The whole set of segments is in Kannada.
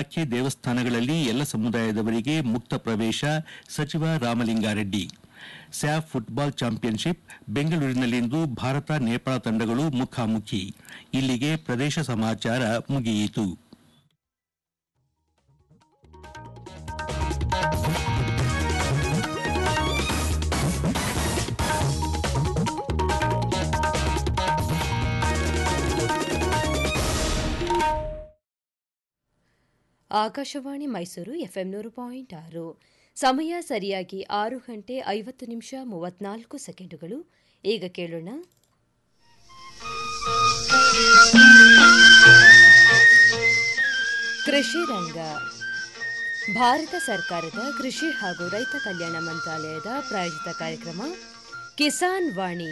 ಇಲಾಖೆ ದೇವಸ್ಥಾನಗಳಲ್ಲಿ ಎಲ್ಲ ಸಮುದಾಯದವರಿಗೆ ಮುಕ್ತ ಪ್ರವೇಶ ಸಚಿವ ರಾಮಲಿಂಗಾರೆಡ್ಡಿ ಸ್ಯಾಫ್ ಫುಟ್ಬಾಲ್ ಚಾಂಪಿಯನ್ಶಿಪ್ ಬೆಂಗಳೂರಿನಲ್ಲಿಂದು ಭಾರತ ನೇಪಾಳ ತಂಡಗಳು ಮುಖಾಮುಖಿ ಇಲ್ಲಿಗೆ ಪ್ರದೇಶ ಸಮಾಚಾರ ಮುಗಿಯಿತು ಆಕಾಶವಾಣಿ ಮೈಸೂರು ಎಫ್ಎಂ ನೂರು ಪಾಯಿಂಟ್ ಆರು ಸಮಯ ಸರಿಯಾಗಿ ಆರು ಗಂಟೆ ಐವತ್ತು ನಿಮಿಷ ಮೂವತ್ನಾಲ್ಕು ಸೆಕೆಂಡುಗಳು ಈಗ ಕೇಳೋಣ ಕೃಷಿ ರಂಗ ಭಾರತ ಸರ್ಕಾರದ ಕೃಷಿ ಹಾಗೂ ರೈತ ಕಲ್ಯಾಣ ಮಂತ್ರಾಲಯದ ಪ್ರಾಯೋಜಿತ ಕಾರ್ಯಕ್ರಮ ಕಿಸಾನ್ ವಾಣಿ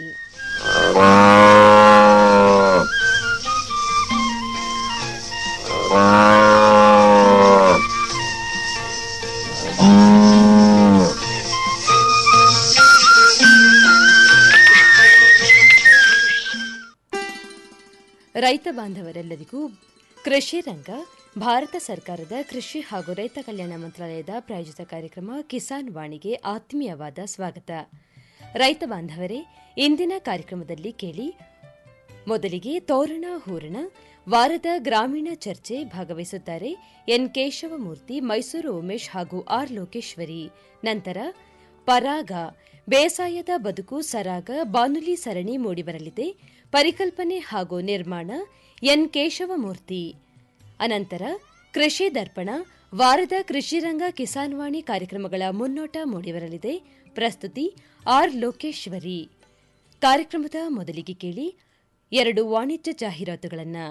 ರೈತ ಬಾಂಧವರೆಲ್ಲರಿಗೂ ಕೃಷಿ ರಂಗ ಭಾರತ ಸರ್ಕಾರದ ಕೃಷಿ ಹಾಗೂ ರೈತ ಕಲ್ಯಾಣ ಮಂತ್ರಾಲಯದ ಪ್ರಾಯೋಜಿತ ಕಾರ್ಯಕ್ರಮ ಕಿಸಾನ್ ವಾಣಿಗೆ ಆತ್ಮೀಯವಾದ ಸ್ವಾಗತ ರೈತ ಬಾಂಧವರೇ ಇಂದಿನ ಕಾರ್ಯಕ್ರಮದಲ್ಲಿ ಕೇಳಿ ಮೊದಲಿಗೆ ತೋರಣ ಹೂರಣ ವಾರದ ಗ್ರಾಮೀಣ ಚರ್ಚೆ ಭಾಗವಹಿಸುತ್ತಾರೆ ಎನ್ ಕೇಶವಮೂರ್ತಿ ಮೈಸೂರು ಉಮೇಶ್ ಹಾಗೂ ಆರ್ ಲೋಕೇಶ್ವರಿ ನಂತರ ಪರಾಗ ಬೇಸಾಯದ ಬದುಕು ಸರಾಗ ಬಾನುಲಿ ಸರಣಿ ಮೂಡಿಬರಲಿದೆ ಪರಿಕಲ್ಪನೆ ಹಾಗೂ ನಿರ್ಮಾಣ ಎನ್ ಕೇಶವಮೂರ್ತಿ ಅನಂತರ ಕೃಷಿ ದರ್ಪಣ ವಾರದ ಕೃಷಿರಂಗ ಕಿಸಾನ್ವಾಣಿ ಕಾರ್ಯಕ್ರಮಗಳ ಮುನ್ನೋಟ ಮೂಡಿಬರಲಿದೆ ಪ್ರಸ್ತುತಿ ಆರ್ ಲೋಕೇಶ್ವರಿ ಕಾರ್ಯಕ್ರಮದ ಮೊದಲಿಗೆ ಕೇಳಿ ಎರಡು ವಾಣಿಜ್ಯ ಜಾಹೀರಾತುಗಳನ್ನು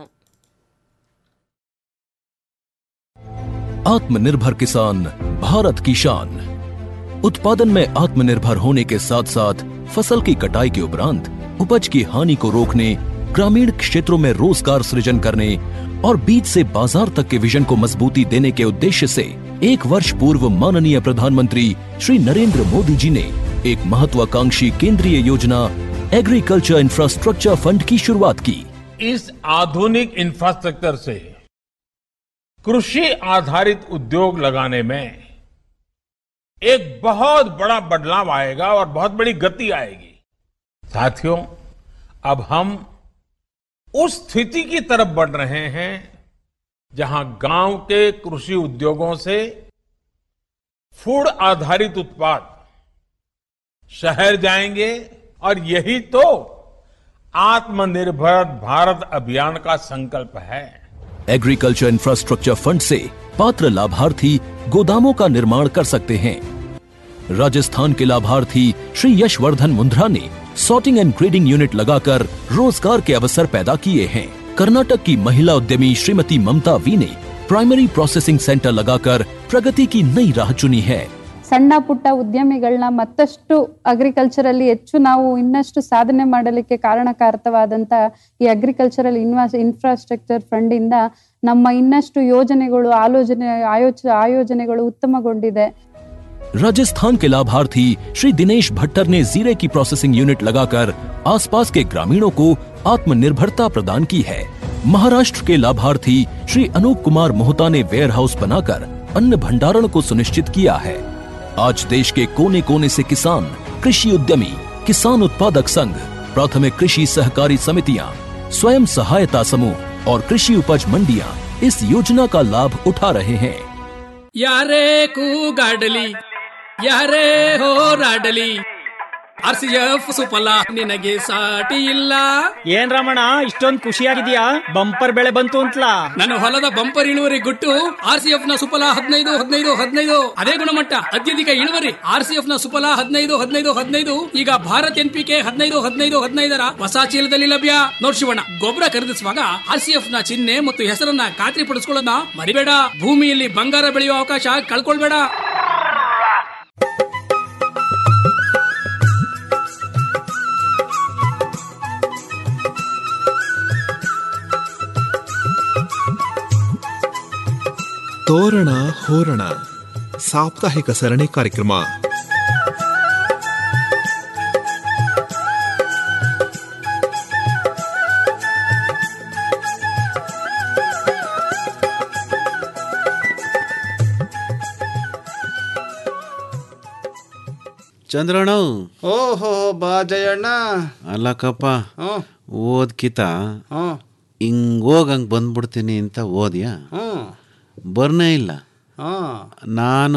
आत्मनिर्भर किसान भारत की शान उत्पादन में आत्मनिर्भर होने के साथ साथ फसल की कटाई के उपरांत उपज की हानि को रोकने ग्रामीण क्षेत्रों में रोजगार सृजन करने और बीज से बाजार तक के विजन को मजबूती देने के उद्देश्य से एक वर्ष पूर्व माननीय प्रधानमंत्री श्री नरेंद्र मोदी जी ने एक महत्वाकांक्षी केंद्रीय योजना एग्रीकल्चर इंफ्रास्ट्रक्चर फंड की शुरुआत की इस आधुनिक इंफ्रास्ट्रक्चर से कृषि आधारित उद्योग लगाने में एक बहुत बड़ा बदलाव आएगा और बहुत बड़ी गति आएगी साथियों अब हम उस स्थिति की तरफ बढ़ रहे हैं जहां गांव के कृषि उद्योगों से फूड आधारित उत्पाद शहर जाएंगे और यही तो आत्मनिर्भर भारत अभियान का संकल्प है एग्रीकल्चर इंफ्रास्ट्रक्चर फंड से पात्र लाभार्थी गोदामों का निर्माण कर सकते हैं राजस्थान के लाभार्थी श्री यशवर्धन मुंद्रा ने सॉर्टिंग एंड ग्रेडिंग यूनिट लगाकर रोजगार के अवसर पैदा किए हैं कर्नाटक की महिला उद्यमी श्रीमती ममता वी ने प्राइमरी प्रोसेसिंग सेंटर लगाकर प्रगति की नई राह चुनी है ಸಣ್ಣ ಪುಟ್ಟ ಉದ್ಯಮಿಗಳನ್ನ ಮತ್ತಷ್ಟು ಅಗ್ರಿಕಲ್ಚರಲ್ಲಿ ಹೆಚ್ಚು ನಾವು ಇನ್ನಷ್ಟು ಸಾಧನೆ ಮಾಡಲಿಕ್ಕೆ ಕಾರಣಕಾರಕವಾದಂತ ಈ ಅಗ್ರಿಕಲ್ಚರಲ್ ಇನ್ವಾಸ್ ಇನ್ಫ್ರಾಸ್ಟ್ರಕ್ಚರ್ ಫಂಡ್ ಇಂದ ನಮ್ಮ ಇನ್ನಷ್ಟು ಯೋಜನೆಗಳು ಆಲೋಚನೆ ಆಯೋಚ ಆಯೋಜನೆಗಳು ಉತ್ತಮಗೊಂಡಿದೆ राजस्थान के लाभार्थी श्री दिनेश भट्टर ने जीरे की प्रोसेसिंग यूनिट लगाकर आसपास के ग्रामीणों को आत्मनिर्भरता प्रदान की है महाराष्ट्र के लाभार्थी श्री अनूप कुमार मोहता ने वेयर हाउस बनाकर अन्न भंडारण को सुनिश्चित किया है आज देश के कोने कोने से किसान कृषि उद्यमी किसान उत्पादक संघ प्राथमिक कृषि सहकारी समितियां स्वयं सहायता समूह और कृषि उपज मंडियां इस योजना का लाभ उठा रहे हैं ಯಾರೇ ಕೂಗಾಡಲಿ ಯಾರೇ ಹೋರಾಡಲಿ ಆರ್ ಸಿ ಎಫ್ ಸುಫಲ ನಿನಗೆ ಸಾಟಿ ಇಲ್ಲ ಏನ್ ರಮಣ ಇಷ್ಟೊಂದ್ ಖುಷಿಯಾಗಿದ್ಯಾ ಬಂಪರ್ ಬೆಳೆ ಬಂತು ಅಂತಲಾ ನನ್ನ ಹೊಲದ ಬಂಪರ್ ಇಳುವರಿ ಗುಟ್ಟು ಆರ್ ಸಿ ಎಫ್ ನ ಸುಫಲ ಹದಿನೈದು ಹದಿನೈದು ಹದಿನೈದು ಅದೇ ಗುಣಮಟ್ಟ ಅತ್ಯಧಿಕ ಇಳುವರಿ ಆರ್ ಸಿ ಎಫ್ ನ ಸುಫಲ ಹದಿನೈದು ಹದಿನೈದು ಹದಿನೈದು ಈಗ ಭಾರತ್ ಎನ್ ಪಿ ಕೆ ಹದಿನೈದು ಹದಿನೈದು ಹದಿನೈದರ ಹೊಸ ಚೀಲದಲ್ಲಿ ಲಭ್ಯ ನೋಡ್ ಶಿವಣ್ಣ ಗೊಬ್ಬರ ಖರೀದಿಸುವಾಗ ಆರ್ ಸಿ ಎಫ್ ನ ಚಿಹ್ನೆ ಮತ್ತು ಹೆಸರನ್ನ ಖಾತ್ರಿ ಪಡಿಸ್ಕೊಳ್ಳೋದನ್ನ ಮರಿಬೇಡ ಭೂಮಿಯಲ್ಲಿ ಬಂಗಾರ ಬೆಳೆಯುವ ಅವಕಾಶ ಕಳ್ಕೊಳ್ಬೇಡ ತೋರಣ ಹೋರಣ ಸಾಪ್ತಾಹಿಕ ಸರಣಿ ಕಾರ್ಯಕ್ರಮ ಚಂದ್ರಣ್ಣ ಓಹೋ ಬಾ ಜಯಣ್ಣ ಅಲ್ಲಕ್ಕಪ್ಪ ಹ್ಞೂ ಓದ್ಕಿತ ಹ್ಞೂ ಹಿಂಗ್ ಹೋಗ್ ಹಂಗ್ ಬಂದ್ಬಿಡ್ತೀನಿ ಅಂತ ಓದ್ಯಾ ಹ್ಞೂ ಬರ್ನೇ ಇಲ್ಲ ಹಾಂ ನಾನು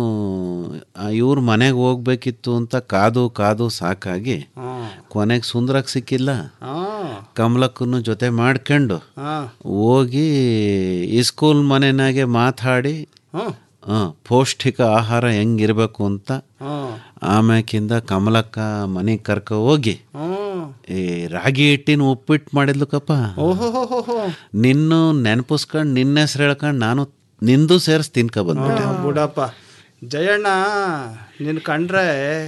ಇವ್ರ ಮನೆಗೆ ಹೋಗ್ಬೇಕಿತ್ತು ಅಂತ ಕಾದು ಕಾದು ಸಾಕಾಗಿ ಹಾಂ ಕೊನೆಗೆ ಸುಂದರಕ್ಕೆ ಸಿಕ್ಕಿಲ್ಲ ಹಾಂ ಕಮಲಕ್ಕನ್ನು ಜೊತೆ ಮಾಡ್ಕೊಂಡು ಹಾಂ ಹೋಗಿ ಇಸ್ಕೂಲ್ ಮನೆನಾಗೆ ಮಾತಾಡಿ ಹ್ಞೂ ಆ, ಪೌಷ್ಟಿಕ ಆಹಾರ ಹೆಂಗಿರ್ಬೇಕು ಅಂತ ಹ್ಞೂ ಆಮ್ಯಾಕಿಂದ ಕಮಲಕ್ಕ ಮನೆಗೆ ಕರ್ಕ ಹೋಗಿ ಹ್ಞೂ ಈ ರಾಗಿ ಹಿಟ್ಟಿನ ಉಪ್ಪಿಟ್ಟು ಮಾಡಿದ್ಲಕ್ಕಪ್ಪ ಓಹೋ ಹೋ ಹೋ ಹೋ ನಿನ್ನು ನೆನಪಿಸ್ಕೊಂಡು ನಿನ್ನ ಹೆಸ್ರು ಹೇಳ್ಕೊಂಡು ನಾನು ನಿಂದು ಸೇರಿಸಿ ತಿನ್ಕ ಬಂದ್ಬಿಟ್ಟೆ ಬುಡಪ್ಪ ಜಯಣ್ಣ ನಿನ್ನ ಕಂಡ್ರೆ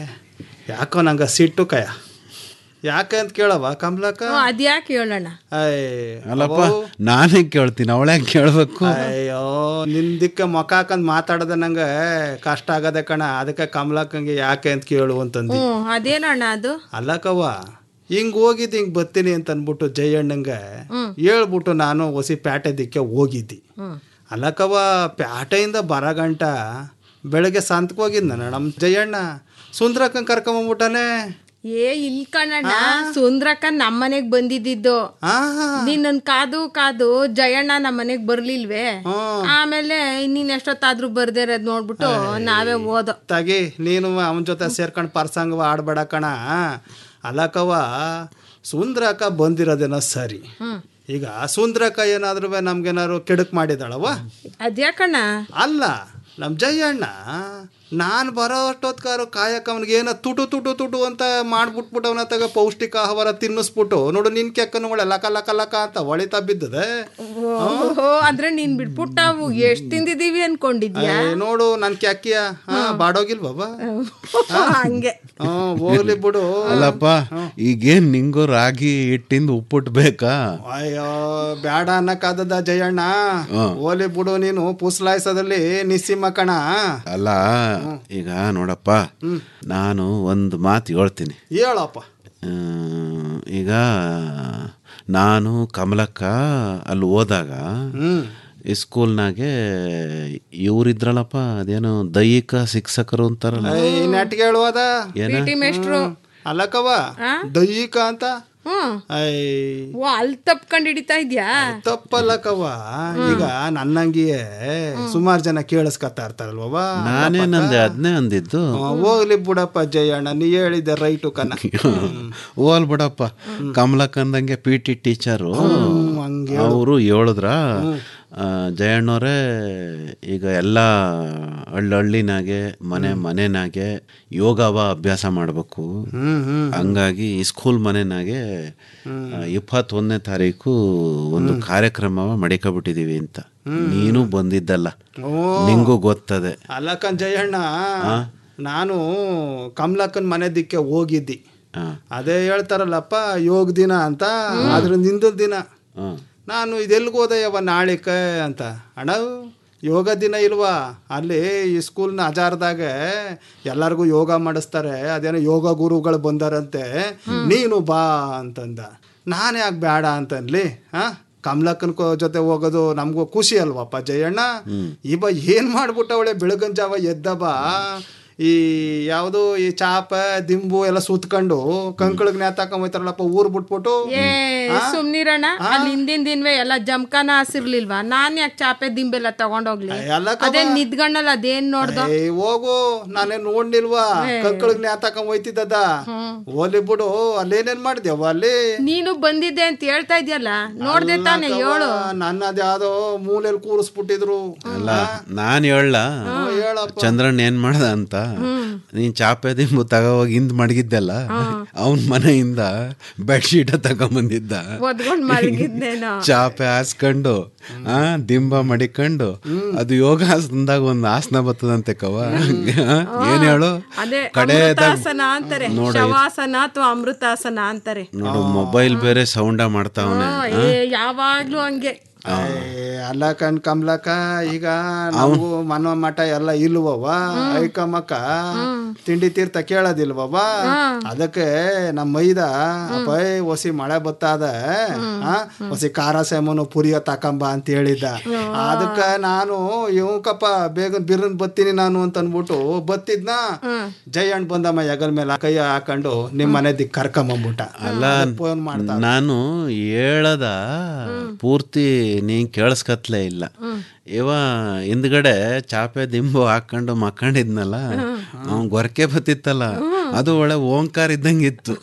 ಯಾಕೋ ನಂಗೆ ಸಿಟ್ಟು ಕಯ ಯಾಕೆ ಅಂತ ಕೇಳವ ಕಮಲಕ್ಕ ಅದ್ಯಾಕೆ ಹೇಳೋಣ ಅಯ್ಯ ಅಲ್ಲಪ್ಪ ನಾನೇ ಕೇಳ್ತೀನಿ ಅವಳೇ ಕೇಳಬೇಕು ಅಯ್ಯೋ ನಿಂದಿಕ್ಕ ಮೊಕ ಹಾಕಂದ್ ಮಾತಾಡದೆ ನಂಗೆ ಕಷ್ಟ ಆಗದೆ ಕಣ ಅದಕ್ಕೆ ಕಮಲಕ್ಕಂಗೆ ಯಾಕೆ ಅಂತ ಕೇಳು ಅಂತಂದು ಹ್ಞೂ ಅದೇನಣ್ಣ ಅದು ಅಲ್ಲಕ್ಕವ್ವ ಹಿಂಗ್ ಹೋಗಿದ್ದು ಹಿಂಗ್ ಬರ್ತೀನಿ ಅಂತ ಅಂದ್ಬಿಟ್ಟು ಜಯಣ್ಣಂಗೆ ಹೇಳ್ಬಿಟ್ಟು ನಾನು ಹೊಸಿ ಪ್ಯಾಟೆ ದಿಕ್ಕೆ ಹೋಗಿದ್ದಿ ಅಲ್ಲಕ್ಕವ್ವ ಪ್ಯಾಟೆಯಿಂದ ಬರಗಂಟ ಬೆಳಗ್ಗೆ ಸಂತಕ್ಕೆ ಹೋಗಿದ್ನ ನಮ್ಮ ಜಯಣ್ಣ ಸುಂದ್ರಕ್ಕಂಗೆ ಕರ್ಕೊಂಬಂದ್ಬಿಟ್ಟಾನೆ ಏ ಇಲ್ ಕಣಣ್ಣ ಸುಂದ್ರಕ್ಕ ನಮ್ಮನೆಗ್ ಬಂದಿದ್ದಿದ್ದು ನಿನ್ನನ್ ಕಾದು ಕಾದು ಜಯಣ್ಣ ನಮ್ಮನೆಗ್ ಬರ್ಲಿಲ್ವೇ ಆಮೇಲೆ ನೀನ್ ಎಷ್ಟೊತ್ತಾದ್ರೂ ಬರ್ದೇ ಇರೋದ್ ನೋಡ್ಬಿಟ್ಟು ನಾವೇ ಓದೋ ತಾಗಿ ನೀನು ಅವನ ಜೊತೆ ಸೇರ್ಕೊಂಡು ಪರ್ಸಂಗವ ಆಡ್ಬೇಡ ಕಣ ಅಲ್ಲಕ್ಕವ್ವ ಸುಂದ್ರಕ್ಕ ಬಂದಿರೋದೇನೋ ಸರಿ ಈಗ ಸುಂದ್ರಕ್ಕ ಏನಾದ್ರೂ ನಮ್ಗೇನಾದ್ರು ಕೆಡಕ್ ಮಾಡಿದಾಳವ ಅದ್ಯಾಕಣ್ಣ ಅಲ್ಲ ನಮ್ಮ ಜಯಣ್ಣ ನಾನು ಬರೋ ಅಷ್ಟೊತ್ಕಾರು ಕಾಯಕ ಅವನಿಗೆ ಏನೋ ತುಟು ತುಟು ತುಟು ಅಂತ ಮಾಡ್ಬಿಟ್ಬಿಟ್ಟು ಅವನ ತಗ ಪೌಷ್ಟಿಕ ಆಹಾರ ತಿನ್ನಿಸ್ಬಿಟ್ಟು ನೋಡು ನಿನ್ ಕೆಕ್ಕನುಗಳು ಲಕ ಲಕ ಲಕ ಅಂತ ಹೊಳಿತಾ ಬಿದ್ದದೆ ಓಹೋ ಅಂದ್ರೆ ನೀನ್ ಬಿಟ್ಬಿಟ್ಟ ಅವು ಎಷ್ಟ್ ತಿಂದಿದೀವಿ ಅನ್ಕೊಂಡಿದ್ಯಾ ಏ, ನೋಡು ನನ್ ಕೆಕ್ಕಿಯ ಹಾ ಬಾಡೋಗಿಲ್ ಬಾಬಾ ಹಂಗೆ ಹ್ಮ್ ಹೋಗ್ಲಿ ಬಿಡು ಅಲ್ಲಪ್ಪ ಈಗೇನ್ ನಿಂಗೂ ರಾಗಿ ಹಿಟ್ಟಿಂದ ಉಪ್ಪಿಟ್ಟು ಬೇಕಾ ಅಯ್ಯೋ ಬ್ಯಾಡ ಅನ್ನಕ್ಕಾದದ ಜಯಣ್ಣ ಹ್ಮ್. ಹೋಲಿ ಬಿಡು ನೀನು ಪುಸ್ಲಾಯ್ಸೋದಲ್ಲಿ ನಿಸ್ಸಿಮ್ಮ ಕಣ ಅಲ್ಲ ಈಗ ನೋಡಪ್ಪ ನಾನು ಒಂದು ಮಾತು ಹೇಳ್ತೀನಿ ಹೇಳಪ್ಪ ಆ, ಈಗ ನಾನು ಕಮಲಕ್ಕ ಅಲ್ಲಿ ಹೋದಾಗ ಈ ಸ್ಕೂಲ್ನಾಗೆ ಇವ್ರಿದ್ರಲ್ಲಪ್ಪ ಅದೇನೋ ದೈಹಿಕ ಶಿಕ್ಷಕರು ಅಂತಾರಲ್ಲ ಏಯ್ ನೆಟ್ಗೆ ಹೇಳುವದ ಏನ ಟಿ ಮೇಷ್ಟ್ರು ಅಲ್ಲಕ್ಕವ ದೈಹಿಕ ಅಂತ ಹ್ಮ್ ಐ ಓ ಅಲ್ಲಿ ತಪ್ಕೊಂಡ್ ಹಿಡಿತಾ ಇದ್ಯಾ ತಪ್ಪಲ್ಲಕ್ಕವ್ವ ಈಗ ನನ್ನಂಗಿಯೇ ಸುಮಾರು ಜನ ಕೇಳಿಸ್ಕೊತಾ ಇರ್ತಾರಲ್ವವ ನಾನೇ ನಂದೆ ಅದನ್ನೇ ಅಂದಿದ್ದು ಹೋಗ್ಲಿ ಬಿಡಪ್ಪ ಜಯಣ್ಣ ನೀ ಹೇಳಿದ್ದೆ ರೈಟು ಕನ ಹೋಲ್ ಬಿಡಪ್ಪ ಕಮಲಕ್ಕಂದಂಗೆ ಪಿ ಟಿ ಟೀಚರು ಹಂಗೆ ಅವರು ಹೇಳಿದ್ರ ಆ, ಜಯಣ್ಣವ್ರೇ ಈಗ ಎಲ್ಲ ಹಳ್ಳಹಳ್ಳಿನಾಗೆ ಮನೆ ಮನೆನಾಗೆ ಯೋಗವ ಅಭ್ಯಾಸ ಮಾಡಬೇಕು ಹಂಗಾಗಿ ಈ ಸ್ಕೂಲ್ ಮನೆನಾಗೆ ಇಪ್ಪತ್ತೊಂದನೇ ತಾರೀಕು ಒಂದು ಕಾರ್ಯಕ್ರಮವ ಮಡಿಕೊಬಿಟ್ಟಿದೀವಿ ಅಂತ ನೀನು ಬಂದಿದ್ದಲ್ಲ ನಿಂಗೂ ಗೊತ್ತದೆ ಅಲ್ಲಕ್ಕನ್ ಜಯಣ್ಣ ನಾನು ಕಮಲಕ್ಕನ್ ಮನೆ ದಿಕ್ಕೆ ಹೋಗಿದ್ದಿ ಹಾ. ಅದೇ ಹೇಳ್ತಾರಲ್ಲಪ್ಪ ಯೋಗ ದಿನ ಅಂತ ಅದ್ರ ನಿಂದದ ದಿನ ಹ್ಮ್. ನಾನು ಇದೆಲ್ಗೆ ಹೋದಯ್ಯವ ನಾಳಿಕ ಅಂತ ಅಣ್ಣ ಯೋಗ ದಿನ ಇಲ್ವಾ ಅಲ್ಲಿ ಈ ಸ್ಕೂಲ್ನ ಅಜಾರದಾಗ ಎಲ್ಲರಿಗೂ ಯೋಗ ಮಾಡಿಸ್ತಾರೆ ಅದೇನೋ ಯೋಗ ಗುರುಗಳು ಬಂದಾರಂತೆ ನೀನು ಬಾ ಅಂತಂದ ನಾನು ಯಾಕೆ ಬೇಡ ಅಂತನ್ಲಿ ಹಾ ಕಮಲಕ್ಕನ ಕೊ- ಜೊತೆ ಹೋಗೋದು ನಮಗೂ ಖುಷಿ ಅಲ್ವಪ್ಪ ಜಯಣ್ಣ ಇವ ಏನು ಮಾಡ್ಬಿಟ್ಟವಳೆ ಬೆಳಗಿನ ಜಾವ ಎದ್ದ ಬಾ ಈ ಯಾವುದು ಈ ಚಾಪ ದಿಂಬು ಎಲ್ಲ ಸುತ್ಕೊಂಡು ಕಂಕಳಿಗೆ ನೇತಾಕೊಂಬೈತಾರಲ್ಲಪ್ಪ ಊರ್ ಬಿಟ್ಬಿಟ್ಟು ಏ ಸುಮ್ನಿರಣ್ಣ ಅಲ್ಲಿ ಹಿಂದಿನ ದಿನವೇ ಎಲ್ಲ ಜಮ್ಕಾನ ಹಸಿರ್ಲಿಲ್ವಾ ನಾನ್ ಯಾಕೆ ಚಾಪೆ ದಿಂಬೆಲ್ಲ ತಗೊಂಡೋಗ್ಲಿ ಎಲ್ಲ ಅದೇ ನಿದ್ಗಣ್ಣಲ್ಲ ಅದೇನ್ ನೋಡ್ದೋ ಏ ಹೋಗು ನಾನೇ ನೋಡ್ಲಿಲ್ವಾ ಕಂಕಳಿಗೆ ನೇತಾಕೊಂಡ್ ಹೋಯ್ತಿದ್ದದ ಹೋಲಿ ಬಿಡು ಅಲ್ಲೇನೇನ್ ಮಾಡಿದ್ಯವ ಅಲ್ಲಿ ನೀನು ಬಂದಿದ್ದೆ ಅಂತ ಹೇಳ್ತಾ ಇದ್ಯಲ್ಲ ನೋಡ್ದೆ ತಾನೆ ಹೇಳು ನನ್ನ ಅದ್ಯಾವ್ದೋ ಮೂಲೆಯಲ್ಲಿ ಕೂರಿಸ್ಬಿಟ್ಟಿದ್ರು ಅಲ್ಲ ನಾನ್ ಹೇಳ ಚಂದ್ರನ್ ಏನ್ ಮಾಡ್ದ ಅಂತ ನೀನ್ ಚಾಪೆ ದಿಂಬು ತಗೋವಾಗ ಹಿಂದ್ ಮಡಗಿದ್ದಲ್ಲ ಅವನ್ ಮನೆಯಿಂದ ಬೆಡ್ಶೀಟ ತಗೊಂಬಂದಿದ್ದ ಒದ್ಕೊಂಡ್ ಮಲಗಿದ್ನೇನೋ ಚಾಪೆ ಹಾಸ್ಕೊಂಡು ಆ ದಿಂಬ ಮಡಿಕೊಂಡು ಅದು ಯೋಗಾಸನದಾಗ ಒಂದ್ ಆಸನ ಬರ್ತದಂತೆ ಕವ ಏನ್ ಹೇಳು ಅದೇ ಕಡೆದಾಗ ಅಮೃತಾಸನ ಅಂತಾರೆ ನೋಡು ಶವಾಸನ ಅಥವಾ ಅಮೃತಾಸನ ಅಂತಾರೆ ನೋಡು ಮೊಬೈಲ್ ಬೇರೆ ಸೌಂಡ ಮಾಡ್ತಾವನೆ ಹ್ಮ್, ಏ ಯಾವಾಗ್ಲೂ ಹಂಗೆ ಅಲ್ಲ ಕಣ್ ಕಮ್ಲಕ್ಕ ಈಗ ನಾವು ಮನ ಮಠ ಎಲ್ಲ ಇಲ್ವವ ಐಕಮ್ಮಕ್ಕ ತಿಂಡಿ ತೀರ್ಥ ಕೇಳೋದಿಲ್ವವ ಅದಕ್ಕೆ ನಮ್ಮ ಮೈದ ಅಪ್ಪಯ್ ಒಸಿ ಮಳೆ ಬತ್ತಾದ ಆ, ಒಸಿ ಖಾರ ಸೇಮನು ಪುರಿಯ ತಕಂಬ ಅಂತ ಹೇಳಿದ್ದ ಅದಕ್ಕ ನಾನು ಇವಕಪ್ಪ ಬೇಗ ಬಿರ್ನ್ ಬತ್ತೀನಿ ನಾನು ಅಂತ ಅನ್ಬಿಟ್ಟು ಬತ್ತಿದ್ನ ಜಯಣ್ಣ ಬಂದಮ್ಮ ಹೆಗಲ್ ಮೇಲೆ ಕೈ ಹಾಕೊಂಡು ನಿಮ್ ಮನೆ ದಿಕ್ ಕರ್ಕೊಂಬಂದ್ಬಿಟ್ಟ ಅಲ್ಲ ಫೋನ್ ಮಾಡ್ತಾ ನಾನು ಹೇಳದ ಪೂರ್ತಿ ನೀನ್ ಕೇಳಿಸ್ಕತ್ಲೇ ಇಲ್ಲ ಇವ ಹಿಂದ್ಗಡೆ ಚಾಪೆ ದಿಂಬು ಹಾಕೊಂಡು ಮಕ್ಕಂಡಿದ್ನಲ್ಲ ಅವ್ನ್ ಗೊರಕೆ ಬತ್ತಿತ್ತಲ್ಲ ಅದು ಒಳ್ಳೆ ಓಂಕಾರ ಇದ್ದಂಗಿತ್ತು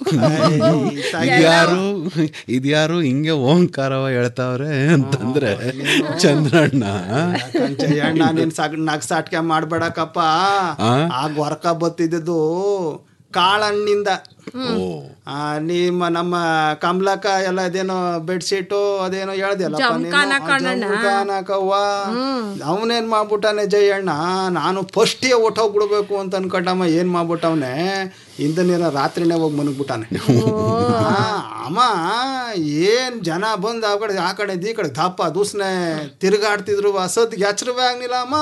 ಇದ್ಯಾರು ಇದ್ಯಾರು ಹಿಂಗೆ ಓಂಕಾರವ ಹೇಳ್ತಾವ್ರೆ ಅಂತಂದ್ರೆ ಚಂದ್ರಣ್ಣ ಯಾಕಂದ್ ಜಯಣ್ಣ ನೀನ್ ಸಗ್ ನಗ್ಸಾಟ್ಕೆ ಮಾಡ್ಬೇಡಕಪ್ಪ ಆ? ಆ ಗೊರಕ ಬತ್ತಿದ್ದು ಕಾಳಣ್ಣಿಂದ ಆ, ನಿಮ್ಮ ನಮ್ಮ ಕಮಲಕ್ಕ ಎಲ್ಲ ಅದೇನೋ ಬೆಡ್ಶೀಟು ಅದೇನೋ ಹೇಳ್ದಲ್ಲ ಜಮ್ಖಾನ ಕಣಣ್ಣ. ಅವನೇನ್ ಮಾಡ್ಬಿಟ್ಟಾನೆ ಜಯಣ್ಣ ನಾನು ಫಸ್ಟೇ ಹೊಟ್ಟೋಗ್ಬಿಡ್ಬೇಕು ಅಂತ ಅನ್ಕೊಂಡಮ್ಮ ಏನ್ ಮಾಡ್ಬಿಟ್ಟವನೆ ಇಂದನೇನ ರಾತ್ರಿನೇ ಹೋಗಿ ಮನಗ್ಬಿಟ್ಟಾನೆ ಆ, ಅಮ್ಮ ಏನ್ ಜನ ಬಂದ್ ಆ ಕಡೆ ಆ ಕಡೆ ಈ ಕಡೆ ದಪ್ಪ ದೂಸ್ನೆ ತಿರುಗಾಡ್ತಿದ್ರು ಸದ್ಗೆ ಎಚ್ಚರವೇ ಆಗ್ಲಿಲ್ಲ ಅಮ್ಮ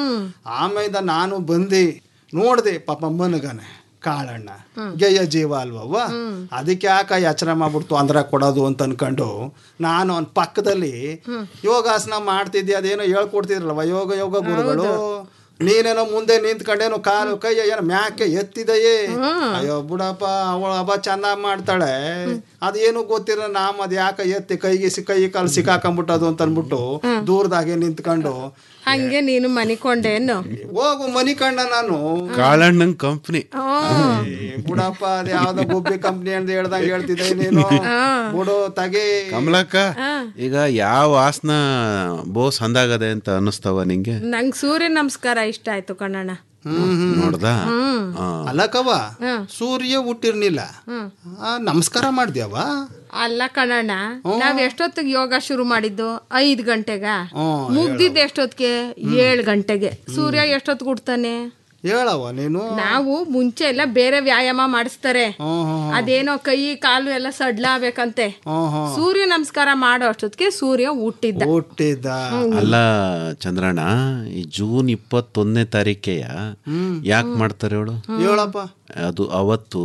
ಆಮೇಲೆ ನಾನು ಬಂದು ನೋಡ್ದೆ ಪಾಪ ಮನಗನೆ ಕಾಳಣ್ಣ ಗೆಯ್ಯ ಜೀವ ಅಲ್ವವ್ವ ಅದಕ್ಕೆ ಯಾಕ ಎಚ್ಚರ ಮಾಡ್ಬಿಡ್ತು ಅಂದ್ರ ಕೊಡೋದು ಅಂತ ಅನ್ಕೊಂಡು ನಾನು ಅವನ ಪಕ್ಕದಲ್ಲಿ ಯೋಗಾಸನ ಮಾಡ್ತಿದ್ದೆ ಅದೇನೋ ಹೇಳ್ಕೊಡ್ತಿದ್ರಲ್ವ ಯೋಗ ಯೋಗ ಗುರುಗಳು ನೀನೇನೋ ಮುಂದೆ ನಿಂತ್ಕೊಂಡೇನೋ ಕಾಲು ಕೈ ಏನೋ ಮ್ಯಾಕೆ ಎತ್ತಿದೆಯೇ ಅಯ್ಯೋ ಬಿಡಪ್ಪ ಅವಳು ಹಬ್ಬ ಚೆನ್ನಾಗ್ ಮಾಡ್ತಾಳೆ ಅದೇನು ಗೊತ್ತಿರ ನಾಮ್ ಅದ್ ಯಾಕೆ ಎತ್ತಿ ಕೈಗೆ ಸಿ ಕೈ ಕಾಲು ಸಿಕ್ಕಾಕೊಂಬಿಟ್ಟದು ಅಂತ ಅನ್ಬಿಟ್ಟು ದೂರದಾಗೆ ನಿಂತ್ಕೊಂಡು ಹಂಗೆ ನೀನು ಮನಿಕೊಂಡೇನು ಹೋಗು ಮನಿ ಕಂಡ ನಾನು ಕಾಳಣ್ಣನ್ ಕಂಪ್ನಿ ಏ, ಬಿಡಪ್ಪ ಅದ್ ಯಾವ್ದೋ ಗುಬ್ಬಿ ಕಂಪ್ನಿ ಅಂತ ಹೇಳ್ದಂಗ ಹೇಳ್ತಿದ್ದೆ ನೀನು ಬಿಡು ತಗೆ ಕಮಲಕ್ಕ ಈಗ ಯಾವ ಆಸನ ಬೋಸ್ ಅಂದಾಗದೆ ಅಂತ ಅನ್ನಿಸ್ತವ ನಿಂಗೆ ನಂಗ್ ಸೂರ್ಯ ನಮಸ್ಕಾರ ಇಷ್ಟ ಆಯ್ತು ಕಣ್ಣಣ್ಣ ನೋಡ್ದ ಆ. ಅಲ್ಲಕವ ಸೂರ್ಯ ಹುಟ್ಟಿರ್ನಿಲ್ಲ ಆ, ನಮಸ್ಕಾರ ಮಾಡ್ದ್ಯಾವ ಅಲ್ಲ ಕಣಣ್ಣ ನಾವ್ ಎಷ್ಟೊತ್ತಿಗೆ ಯೋಗ ಶುರು ಮಾಡಿದ್ದು ಐದ್ ಗಂಟೆಗ ಮುಗ್ದಿದ್ದು ಎಷ್ಟೊತ್ತಿಗೆ ಏಳ್ ಗಂಟೆಗೆ ಸೂರ್ಯ ಎಷ್ಟೊತ್ತಿಗೆ ಉಡ್ತಾನೆ ಹೇಳವ ನೀನು ನಾವು ಮುಂಚೆ ಎಲ್ಲ ಬೇರೆ ವ್ಯಾಯಾಮ ಮಾಡಿಸ್ತಾರೆ ಅದೇನೋ ಕೈ ಕಾಲು ಎಲ್ಲ ಸಡ್ಲಾಬೇಕಂತೆ ಸೂರ್ಯ ನಮಸ್ಕಾರ ಮಾಡೋ ಅಷ್ಟೊತ್ತಿಗೆ ಸೂರ್ಯ ಹುಟ್ಟಿದ್ದ ಹುಟ್ಟಿದ್ದ ಅಲ್ಲ ಚಂದ್ರಣ್ಣ ಈ ಜೂನ್ ಇಪ್ಪತ್ತೊಂದನೇ ತಾರೀಕೆಯ ಯಾಕೆ ಮಾಡ್ತಾರೆ ಹೇಳು ಹೇಳಪ್ಪ ಅದು ಅವತ್ತು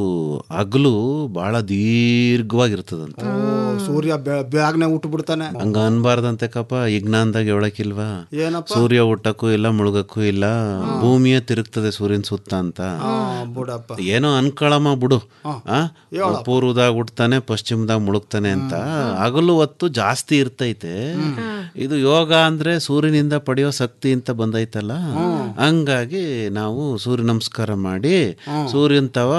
ಹಗಲು ಬಹಳ ದೀರ್ಘವಾಗಿರ್ತದಂತ ಓ, ಸೂರ್ಯ ಬೆ- ಬ್ಯಾಗ್ನೆ ಹುಟ್ಟು ಬಿಡ್ತಾನೆ ಹಂಗ ಅನ್ಬಾರ್ದಂತೆ ಕಪ್ಪ ಇಜ್ಞಾನದಾಗ ಹೇಳಕ್ಕಿಲ್ವಾ ಏನಪ್ಪ ಸೂರ್ಯ ಹುಟ್ಟಕ್ಕೂ ಇಲ್ಲ ಮುಳುಗಕ್ಕೂ ಇಲ್ಲ ಭೂಮಿಯೇ ತಿರುಗ್ತದೆ ಸೂರ್ಯನ ಸುತ್ತ ಅಂತ ಆ, ಬಿಡಪ್ಪ ಏನೋ ಅನ್ಕೊಳಮ್ಮ ಬಿಡು ಆ ಪೂರ್ವದಾಗ ಹುಟ್ತಾನೆ ಪಶ್ಚಿಮದಾಗ ಮುಳುಗ್ತಾನೆ ಅಂತ ಹಗಲು ಹೊತ್ತು ಜಾಸ್ತಿ ಇರ್ತೈತೆ ಇದು ಯೋಗ ಅಂದ್ರೆ ಸೂರ್ಯನಿಂದ ಪಡೆಯೋ ಶಕ್ತಿ ಅಂತ ಬಂದೈತಲ್ಲ ಹಂಗಾಗಿ ನಾವು ಸೂರ್ಯ ನಮಸ್ಕಾರ ಮಾಡಿ ಸೂರ್ಯನ್ ತವ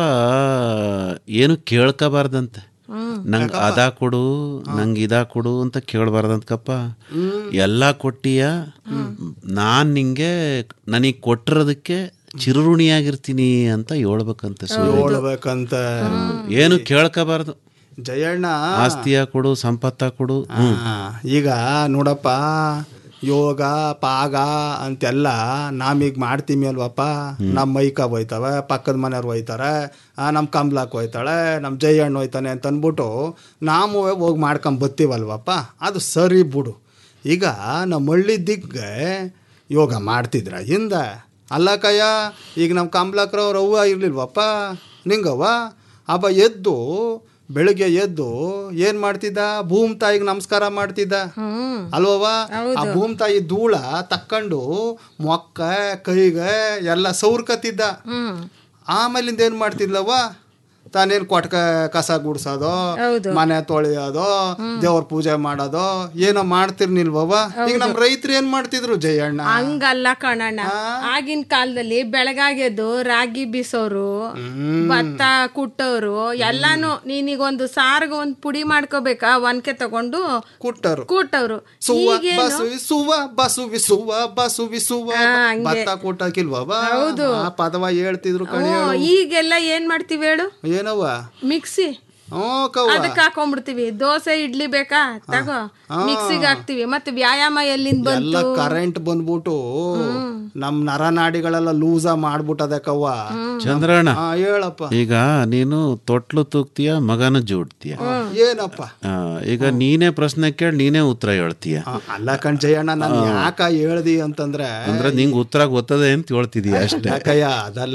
ಏನು ಕೇಳ್ಕೋಬಾರ್ದಂತೆ ನಂಗೆ ಅದಾ ಕೊಡು ನಂಗೆ ಇದಾ ಕೊಡು ಅಂತ ಕೇಳಬಾರ್ದಂತಕಪ್ಪ ಎಲ್ಲ ಕೊಟ್ಟಿಯ ನಾನ್ ನಿಂಗೆ ನನಗೆ ಕೊಟ್ಟಿರೋದಕ್ಕೆ ಚಿರುಋಣಿಯಾಗಿರ್ತೀನಿ ಅಂತ ಹೇಳ್ಬೇಕಂತೆ ಸೂರ್ಯ ಹೇಳ್ಬೇಕಂತ ಏನು ಕೇಳ್ಕೋಬಾರ್ದು ಜಯಣ್ಣ ಆಸ್ತಿಯ ಕೊಡು ಸಂಪತ್ತ ಕೊಡು ಹ್ಮ್ ಆ, ಈಗ ನೋಡಪ್ಪ ಯೋಗ ಪಾಗ ಅಂತೆಲ್ಲ ನಾವೀಗ ಮಾಡ್ತೀವಿ ಅಲ್ವಪ್ಪ ನಮ್ಮ ಮೈಕ ಹೋಯ್ತವೆ ಪಕ್ಕದ ಮನೆಯವ್ರು ಹೋಯ್ತಾರೆ ನಮ್ಮ ಕಮ್ಲಾಕ್ ಹೋಯ್ತಾಳೆ ನಮ್ಮ ಜಯಣ್ಣ ಹೋಯ್ತಾನೆ ಅಂತ ಅಂದ್ಬಿಟ್ಟು ನಾವು ಹೋಗಿ ಮಾಡ್ಕೊಂಡ್ ಬತ್ತೀವಲ್ವಪ್ಪ ಅದು ಸರಿ ಬಿಡು ಈಗ ನಮ್ಮ ಹಳ್ಳಿ ದಿಗ್ಗೆ ಯೋಗ ಮಾಡ್ತಿದ್ರ ಹಿಂದೆ ಅಲ್ಲ ಕಯ್ಯ ಈಗ ನಮ್ಮ ಕಮ್ಲಾಕ್ರವ್ರು ಅವ್ವ ಇರ್ಲಿಲ್ವಪ್ಪ ನಿಂಗವ್ವ ಅಬ್ಬ ಎದ್ದು ಬೆಳಿಗ್ಗೆ ಎದ್ದು ಏನ್ ಮಾಡ್ತಿದ್ದ ಭೂಮ್ ತಾಯಿಗೆ ನಮಸ್ಕಾರ ಮಾಡ್ತಿದ್ದ ಅಲ್ವವ ಆ ಭೂಮ್ ತಾಯಿ ಧೂಳ ತಕ್ಕೊಂಡು ಮೊಕ್ಕ ಕೈಗೆ ಎಲ್ಲ ಸೌರ್ಕತ್ತಿದ್ದ ಆಮೇಲಿಂದ ಏನ್ ಮಾಡ್ತಿದ್ಲವ್ವ ತಾನೇನ್ ಕೊಟ್ಕ ಕಸ ಗುಡ್ಸೋದು ಮನೆ ತೊಳೆಯೋದು ದೇವ್ರ ಪೂಜೆ ಮಾಡೋದು ಏನೋ ಮಾಡ್ತಿರ್ನಿಲ್ವವ ಈಗ ನಮ್ ರೈತರು ಏನ್ ಮಾಡ್ತಿದ್ರು ಜಯಣ್ಣ ಹಂಗಲ್ಲ ಕಣಣ್ಣ ಆಗಿನ ಕಾಲದಲ್ಲಿ ಬೆಳಗಾಗೆದ್ದು ರಾಗಿ ಬೀಸೋರು ಭತ್ತ ಕುಟ್ಟೋರು ಎಲ್ಲಾನು ನೀನೀಗ ಒಂದು ಸಾರ್ಗ ಒಂದ್ ಪುಡಿ ಮಾಡ್ಕೋಬೇಕಾ ಒನ್ಕೆ ತಗೊಂಡು ಕುಟ್ಟರು ಕೂಟವ್ರು ಸುವ ಈಗೇನು ಬಸುವಿಸುವ ಬಸುವಿಸುವ ಬಸುವಿಸುವ ಆ, ಹಂಗೆ. ಭತ್ತ ಕೂಟಕ್ಕಿಲ್ವವ ಹೌದು. ಆ ಪದವ ಹೇಳ್ತಿದ್ರು ಕಣಿ ಹ್ಞೂ, ಈಗೆಲ್ಲ ಏನ್ ಮಾಡ್ತೀವಿ ಹೇಳು ಏನವ್ವ ಮಿಕ್ಸಿ ಹ್ಞೂ ಕವ್ವ ಅದಕ್ಕೆ ಹಾಕೊಂಡ್ಬಿಡ್ತೀವಿ ದೋಸೆ ಇಡ್ಲಿ ಬೇಕಾ ತಗೋ ಮಿಕ್ಸಿಗೆ ಹಾಕ್ತಿವಿ ಮತ್ತೆ ವ್ಯಾಯಾಮ ಎಲ್ಲಿಂದ ಎಲ್ಲ ಬಂತು ಕರೆಂಟ್ ಬಂದ್ಬಿಟ್ಟು ನಮ್ ನರನಾಡಿಗಳೆಲ್ಲ ಲೂಸ ಮಾಡ್ಬಿಟ್ಟದೆ ಕವ್ವ ಚಂದ್ರಣ್ಣ ಹಾ ಹೇಳಪ್ಪ ಈಗ ನೀನು ತೊಟ್ಲು ತೂಗ್ತೀಯ ಮಗನ ಜೋಡ್ತೀಯ ಏನಪ್ಪ ಆ, ಈಗ ನೀನೇ ಪ್ರಶ್ನೆ ಕೇಳಿ ನೀನೇ ಉತ್ತರ ಹೇಳ್ತೀಯ ಆ, ಅಲ್ಲ ಕಣ್ ಜಯಣ್ಣ ನಾನು ಯಾಕ ಹೇಳ್ದಿ ಅಂತಂದ್ರೆ ಅಂದ್ರೆ ನಿಂಗೆ ಉತ್ತರ ಗೊತ್ತದೆ ಅಂತ ಹೇಳ್ತಿದೀಯ ಅಷ್ಟೇ ಯಾಕಯ್ಯ ಅದಲ್ಲ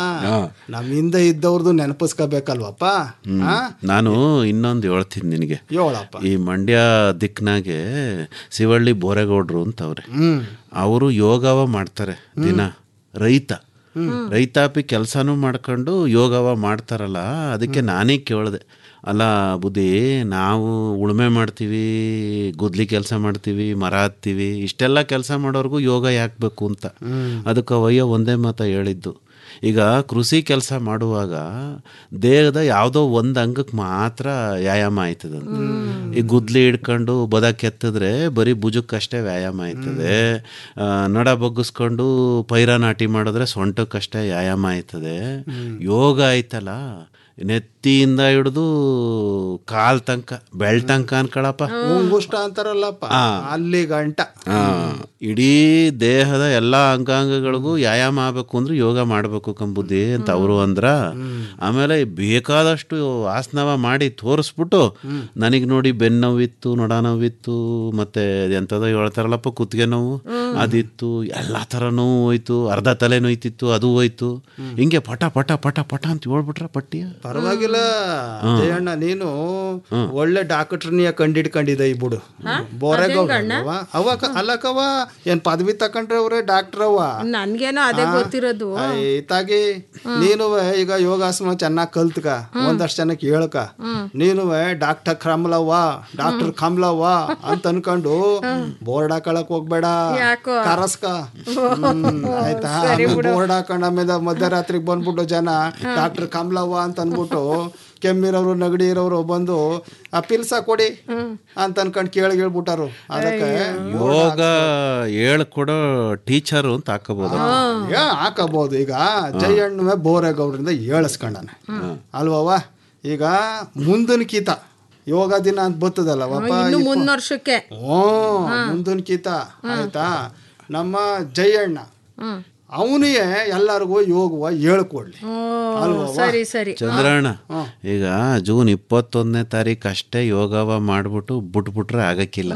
ನಮ್ ಹಿಂದೆ ಇದ್ದವ್ರದ್ದು ನೆನಪಿಸ್ಕೋಬೇಕಲ್ವಪ್ಪ ಆ? ನಾನು ಇನ್ನೊಂದು ಹೇಳ್ತೀನಿ ನಿನಗೆ ಹೇಳಪ್ಪ ಈ ಮಂಡ್ಯ ದಿಕ್ನಾಗೆ ಶಿವಳ್ಳಿ ಬೋರೇಗೌಡ್ರು ಅಂತವ್ರೆ ಹ್ಮ್ ಅವರು ಯೋಗವ ಮಾಡ್ತಾರೆ ದಿನ ರೈತ ರೈತಾಪಿ ಕೆಲಸನೂ ಮಾಡ್ಕೊಂಡು ಯೋಗವ ಮಾಡ್ತಾರಲ್ಲ ಅದಕ್ಕೆ ನಾನೇ ಕೇಳಿದೆ ಅಲ್ಲ ಬುದ್ಧಿ ನಾವು ಉಳುಮೆ ಮಾಡ್ತೀವಿ ಗುದ್ಲಿ ಕೆಲಸ ಮಾಡ್ತೀವಿ ಮರ ಹತ್ತೀವಿ ಇಷ್ಟೆಲ್ಲ ಕೆಲಸ ಮಾಡೋರ್ಗೂ ಯೋಗ ಯಾಕೆ ಬೇಕು ಅಂತ ಅದಕ್ಕೆ ಅವಯ್ಯ ಒಂದೇ ಮಾತ ಹೇಳಿದ್ದು ಈಗ ಕೃಷಿ ಕೆಲಸ ಮಾಡುವಾಗ ದೇಹದ ಯಾವುದೋ ಒಂದು ಅಂಗಕ್ಕೆ ಮಾತ್ರ ವ್ಯಾಯಾಮ ಆಯ್ತದಂತ ಈ ಗುದ್ಲಿ ಹಿಡ್ಕೊಂಡು ಬದಕ್ ಎತ್ತಿದ್ರೆ ಬರೀ ಭುಜಕ್ಕಷ್ಟೇ ವ್ಯಾಯಾಮ ಆಯ್ತದೆ ಆ, ನಡ ಬಗ್ಗಿಸ್ಕೊಂಡು ಪೈರ ನಾಟಿ ಮಾಡಿದ್ರೆ ಸೊಂಟಕ್ಕಷ್ಟೇ ವ್ಯಾಯಾಮ ಆಯ್ತದೆ ಯೋಗ ಆಯ್ತಲ್ಲ ನೆತ್ತಿಯಿಂದ ಹಿಡಿದು ಕಾಲ್ ತನಕ ಬೆಳ್ ತನಕ ಅನ್ಕೊಳಪ್ಪ ಮುಂಗುಷ್ಟ ಅಂತಾರಲ್ಲಪ್ಪ ಅಲ್ಲಿ ಗಂಟ ಆ, ಇಡೀ ದೇಹದ ಎಲ್ಲ ಅಂಗಾಂಗಗಳಿಗೂ ವ್ಯಾಯಾಮ ಆಗಬೇಕು ಅಂದ್ರೆ ಯೋಗ ಮಾಡಬೇಕು ಕಂಬುದ್ದಿ ಅಂತ ಅವರು ಅಂದ್ರ ಆಮೇಲೆ ಬೇಕಾದಷ್ಟು ಆಸನವ ಮಾಡಿ ತೋರಿಸ್ಬಿಟ್ಟು ನನಗೆ ನೋಡಿ ಬೆನ್ನು ನೋವಿತ್ತು ನೊಡ ನೋವಿತ್ತು ಮತ್ತೆ ಎಂಥದೋ ಹೇಳ್ತಾರಲ್ಲಪ್ಪ ಕುತ್ತಿಗೆ ನೋವು ಅದಿತ್ತು ಎಲ್ಲ ಥರ ನೋವು ಹೋಯ್ತು ಅರ್ಧ ತಲೆ ನೋಯ್ತಿತ್ತು ಅದು ಹೋಯ್ತು ಹಿಂಗೆ ಪಟ ಪಟ ಪಟ ಪಟ ಅಂತ ಹೇಳ್ಬಿಟ್ರ ಪಟ್ಟಿಯ ಪರವಾಗಿಲ್ಲ ಜಯಣ್ಣ ನೀನು ಒಳ್ಳೆ ಡಾಕ್ಟ್ರನಿಯ ಕಂಡಿಡ್ಕೊಂಡಿದ್ದ ಈ ಬಿಡು ಬೋರೆಗೌಡ ಅವ ಕ- ಅಲ್ಲಕವ ಏನ್ ಪದವಿ ತಕೊಂಡ್ರೆ ಅವ್ರೆ ಡಾಕ್ಟರ್ ಅವ ನನ್ಗೇನೋ ಅದೇ ಗೊತ್ತಿರೋದು ಐತಾಗಿ ನೀನು ಈಗ ಯೋಗಾಸನ ಚೆನ್ನಾಗಿ ಕಲ್ತ್ಕ ಒಂದಷ್ಟು ಜನಕ್ಕೆ ಹೇಳ್ಕ ನೀನು ಡಾಕ್ಟರ್ ಕಮಲವ್ವ ಡಾಕ್ಟರ್ ಕಮಲವ್ವ ಅಂತ ಅನ್ಕೊಂಡು ಬೋರ್ಡ್ ಹಾಕೊಳಕ್ ಹೋಗ್ಬೇಡ ಯಾಕೋ? ಕರಸ್ಕ ಹ್ಮ್, ಆಯ್ತಾ ಬೋರ್ಡ್ ಹಾಕೊಂಡ್ ಆಮೇಲೆ ಮಧ್ಯರಾತ್ರಿಗೆ ಬಂದ್ಬಿಟ್ಟು ಜನ ಡಾಕ್ಟರ್ ಕಮಲವ್ವ ಅಂತ ಅನ್ಬಿಟ್ಟು ಕೆಮ್ಮಿರೋರು ನಗಡಿ ಇರೋರು ಬಂದು ಆ ಪಿಲ್ಸ ಕೊಡಿ ಅಂತ ಅನ್ಕೊಂಡ್ ಕೇಳಿ ಹೇಳ್ಬಿಟ್ಟಾರು ಅದಕ್ಕೆ ಯೋಗ ಹೇಳ್ಕೊಡೋ ಟೀಚರು ಅಂತ ಹಾಕೋಬಹುದು ಯಾ ಹಾಕಬಹುದು ಈಗ ಜಯಣ್ಣ ಬೋರೇಗೌಡರಿಂದ ಹೇಳಿಸ್ಕೊಂಡಾನೆ ಅಲ್ವವ್ವ ಈಗ ಮುಂದಿನ ಕೀತ ಯೋಗ ದಿನ ಅಂತ ಬರ್ತದಲ್ಲವಪ್ಪ ಇನ್ನು ಮುಂದ್ ವರ್ಷಕ್ಕೆ ಓ ಮುಂದಿನ ಕೀತ ಆಯ್ತಾ ನಮ್ಮ ಜಯಣ್ಣ ಅವನಿಗೆ ಎಲ್ಲರಿಗೂ ಯೋಗವ ಹೇಳ್ಕೊಡ್ಲಿ ಅಲ್ವವ್ವ ಸರಿ ಸರಿ ಚಂದ್ರಣ್ಣ ಈಗ ಜೂನ್ ಇಪ್ಪತ್ತೊಂದನೇ ತಾರೀಕು ಅಷ್ಟೇ ಯೋಗವ ಮಾಡ್ಬಿಟ್ಟು ಬಿಟ್ಬಿಟ್ರೆ ಆಗಕ್ಕಿಲ್ಲ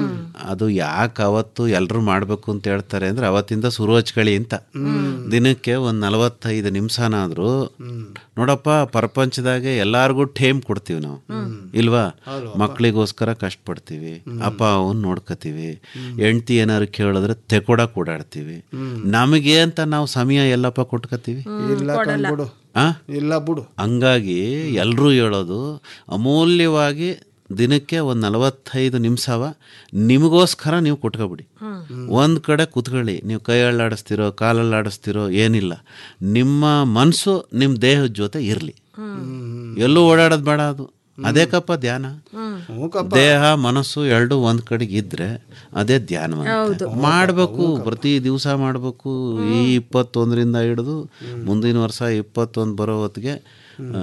ಅದು ಯಾಕೆ ಅವತ್ತು ಎಲ್ಲರೂ ಮಾಡ್ಬೇಕು ಅಂತ ಹೇಳ್ತಾರೆ ಅಂದ್ರೆ ಅವತ್ತಿಂದ ಶುರು ಹಚ್ಕೊಳ್ಳಿ ಅಂತ ದಿನಕ್ಕೆ ಒಂದ್ ನಲವತ್ತೈದು ನಿಮಿಷನಾದ್ರೂ ನೋಡಪ್ಪ ಪ್ರಪಂಚದಾಗೆ ಎಲ್ಲಾರ್ಗೂ ಟೇಮ್ ಕೊಡ್ತೀವಿ ನಾವು ಇಲ್ವಾ ಮಕ್ಳಿಗೋಸ್ಕರ ಕಷ್ಟಪಡ್ತೀವಿ ಅಪ್ಪ ಅವನ್ ನೋಡ್ಕೋತೀವಿ ಹೆಂಡ್ತಿ ಏನಾದ್ರು ಕೇಳಿದ್ರೆ ತೆಕೊಡಕ್ ಓಡಾಡ್ತೀವಿ ನಮಗೆ ಅಂತ ನಾವು ಸಮಯ ಎಲ್ಲಪ್ಪ ಕೊಟ್ಕೋತೀವಿ ಇಲ್ಲ ಕಂಡ್ಬಿಡು ಆ ಇಲ್ಲ ಬಿಡು ಹಂಗಾಗಿ ಎಲ್ಲರೂ ಹೇಳೋದು ಅಮೂಲ್ಯವಾಗಿ ದಿನಕ್ಕೆ ಒಂದು ನಲವತ್ತೈದು ನಿಮಿಷವ ನಿಮಗೋಸ್ಕರ ನೀವು ಕೊಟ್ಕೊಬಿಡಿ ಒಂದು ಕಡೆ ಕುತ್ಕೊಳ್ಳಿ ನೀವು ಕೈ ಅಳ್ಳಾಡಿಸ್ತಿರೋ ಕಾಲಲ್ಲಾಡಿಸ್ತಿರೋ ಏನಿಲ್ಲ ನಿಮ್ಮ ಮನಸ್ಸು ನಿಮ್ಮ ದೇಹದ ಜೊತೆ ಇರಲಿ ಎಲ್ಲೂ ಓಡಾಡೋದು ಬೇಡ ಅದು ಅದೇಕಪ್ಪ ಧ್ಯಾನ ದೇಹ ಮನಸ್ಸು ಎರಡು ಒಂದ್ ಕಡೆಗೆ ಇದ್ರೆ ಅದೇ ಧ್ಯಾನ ಮಾಡಬೇಕು ಪ್ರತಿ ದಿವಸ ಮಾಡಬೇಕು ಈ ಇಪ್ಪತ್ತೊಂದರಿಂದ ಹಿಡಿದು ಮುಂದಿನ ವರ್ಷ ಇಪ್ಪತ್ತೊಂದು ಬರೋ ಹೊತ್ತಿಗೆ ಆ,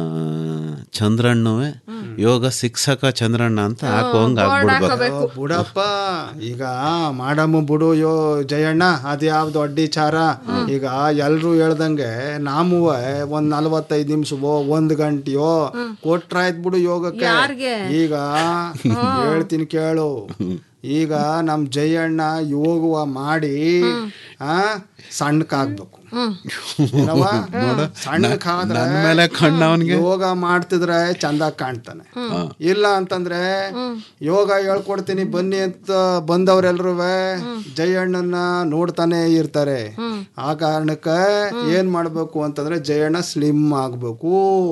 ಚಂದ್ರಣ್ಣುವೆ ಯೋಗ ಶಿಕ್ಷಕ ಚಂದ್ರಣ್ಣ ಅಂತ ಹಾಕೋಂಗ್ ಆಗ್ಬಿಡ್ಬೇಕು ಓ, ಬಿಡಪ್ಪ ಈಗ ಮಾಡಮ್ಮ ಬಿಡು ಯೋ ಜಯಣ್ಣ ಅದ್ಯಾವ್ ದೊಡ್ಡ ವಿಚಾರ ಈಗ ಎಲ್ರು ಹೇಳ್ದಂಗೆ ನಾವು ಒಂದ್ ನಲ್ವತ್ತೈದು ನಿಮಿಷವೋ ಒಂದ್ ಗಂಟೆಯೋ ಕೊಟ್ರಾಯ್ತು ಬಿಡು ಯೋಗಕ್ಕೆ ಯಾರ್ಗೆ? ಈಗ ಹೇಳ್ತೀನಿ ಕೇಳು ಈಗ ನಮ್ ಜಯಣ್ಣ ಯೋಗವ ಮಾಡಿ ಆ ಸಣ್ಣಕ್ಕಾಗ್ಬೇಕು ಏನವ್ವ? ಸಣ್ಣಕ್ಕಾದ್ರೆ ನನ್ ಮೇಲೆ ಕಣ್ಣು ಅವ್ನಿಗೆ. ಯೋಗ ಮಾಡ್ತಿದ್ರೆ ಚಂದ ಕಾಣ್ತಾನೆ ಇಲ್ಲ ಅಂತಂದ್ರೆ ಯೋಗ ಹೇಳ್ಕೊಡ್ತೀನಿ ಬನ್ನಿ ಅಂತ ಬಂದವ್ರೆಲ್ರು ಜಯಣ್ಣನ ನೋಡ್ತಾನೆ ಇರ್ತಾರೆ ಆ ಕಾರಣಕ್ಕೆ ಏನ್ ಮಾಡ್ಬೇಕು ಅಂತಂದ್ರೆ ಜಯಣ್ಣ ಸ್ಲಿಮ್ ಆಗ್ಬೇಕು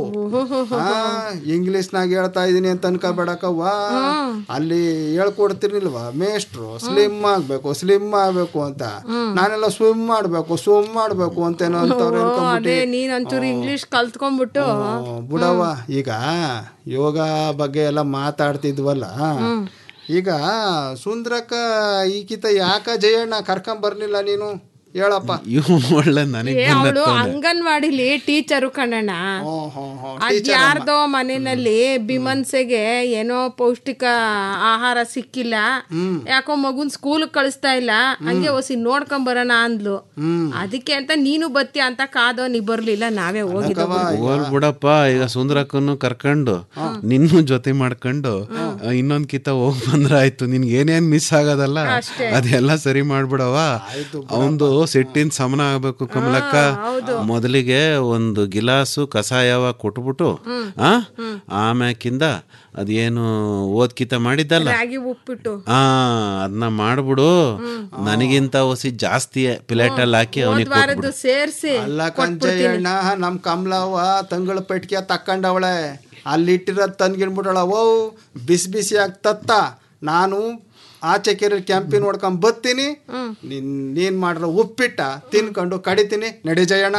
ಇಂಗ್ಲಿಷ್ ನಾಗ ಹೇಳ್ತಾ ಇದೀನಿ ಅಂತ ಅನ್ಕೋಬೇಡಕವ್ವ ಅಲ್ಲಿ ಹೇಳ್ಕೊಡ್ತಿರ್ಲಿಲ್ವಾ ಮೇಷ್ಟ್ರು ಸ್ಲಿಮ್ ಆಗ್ಬೇಕು ಸ್ಲಿಮ್ ಆಗ್ಬೇಕು ಅಂತ ನಾನೆಲ್ಲ ಸ್ವಿಮ್ ಮಾಡ್ಬೇಕು ಸ್ವಿಮ್ ಮಾಡ್ಬೇಕು ಅಂತೇನೋ ಅಂತವ್ರೆ ಅದೇ ನೀನ್ ಒಂಚೂರು ಇಂಗ್ಲಿಷ್ ಕಲ್ತ್ಕೊಂಡ್ಬಿಟ್ಟು ಬುಡವ್ವ ಈಗ ಯೋಗ ಬಗ್ಗೆ ಎಲ್ಲ ಮಾತಾಡ್ತಿದ್ವಲ್ಲ ಈಗ ಸುಂದ್ರಕ್ಕ ಈಕಿತ ಯಾಕ ಜಯಣ್ಣ ಕರ್ಕೊಂಡ್ ಬರ್ಲಿಲ್ಲ ನೀನು ಹೇಳಪ್ಪ ಇವ್ ಒಳ್ಳೆ ನನಗೆ ಏ ಅವಳು ಅಂಗನವಾಡಿಲಿ ಟೀಚರು ಕಣಣ್ಣ ಅದ್ ಯಾರ್ದೋ ಮನೆಯಲ್ಲಿ ಬಿಮನ್ಸೆಗೆ ಏನೋ ಪೌಷ್ಟಿಕ ಆಹಾರ ಸಿಕ್ಕಿಲ್ಲ ಯಾಕೋ ಮಗುನ್ ಸ್ಕೂಲ್ ಕಳಿಸ್ತಾ ಇಲ್ಲ ಹಂಗೆ ಹೊಸಿ ನೋಡ್ಕೊಂಡ್ ಬರೋಣ ಅಂದ್ಲು ಅದಕ್ಕೆ ಅಂತ ನೀನು ಬತ್ತಿ ಅಂತ ಕಾದೋ ನೀ ಬರ್ಲಿಲ್ಲ ನಾವೇ ಹೋಗಿದ್ದ ಹೋಲ್ ಬಿಡಪ್ಪ ಈಗ ಸುಂದರಕ್ಕನ್ನು ಕರ್ಕೊಂಡು ನಿನ್ನೂ ಜೊತೆ ಮಾಡ್ಕೊಂಡು ಇನ್ನೊಂದ್ ಕಿತ ಹೋಗ್ ಬಂದ್ರ ಆಯ್ತು ನಿನ್ಗೆ ಏನೇನ್ ಮಿಸ್ ಆಗೋದಲ್ಲ ಅದೆಲ್ಲ ಸರಿ ಮಾಡ್ಬಿಡವ ಅವಂದು ಸಿಟ್ಟಿನ ಸಮನ ಆಗ್ಬೇಕು ಕಮಲಕ್ಕ ಮೊದಲಿಗೆ ಒಂದು ಗಿಲಾಸು ಕಷಾಯವ ಕೊಟ್ಬಿಟ್ಟು ಆ ಆಮ್ಯಾಕಿಂದ ಅದೇನು ಓದ್ಕಿತ ಮಾಡಿದ್ದಲ್ಲ ರಾಗಿ ಉಪ್ಪಿಟ್ಟು ಆ ಅದನ್ನ ಮಾಡ್ಬಿಡು ನನಗಿಂತ ಹೊಸಿ ಜಾಸ್ತಿ ಪ್ಲೇಟಲ್ಲಿ ಹಾಕಿ ಅವನಿಗೆ ವಾರದ್ದು ಸೇರ್ಸಿ ಅಲ್ಲ ಕಂಚಯ್ಯಣ್ಣ ನಮ್ಮ ಕಮಲವ್ವ ತಂಗಳ ಪೆಟ್ಟಿಗೆ ತಕ್ಕಂಡವಳೆ ಅಲ್ಲಿಟ್ಟಿರೋದು ತಂದ್ಗಿನ್ಬಿಟ್ಟಳ ಓ ಬಿಸಿ ಬಿಸಿಯಾಗಿ ತತ್ತ ನಾನು ಆಚೆ ಕೆರೆ ಕ್ಯಾಂಪಿನ್ ನೋಡ್ಕೊಂಡ್ ಬತ್ತೀನಿ ನೀನ್ ನೀನ್ ಮಾಡಿರೋ ಉಪ್ಪಿಟ್ಟ ತಿನ್ಕೊಂಡು ಕಡಿತೀನಿ ನಡಿ ಜಯಣ್ಣ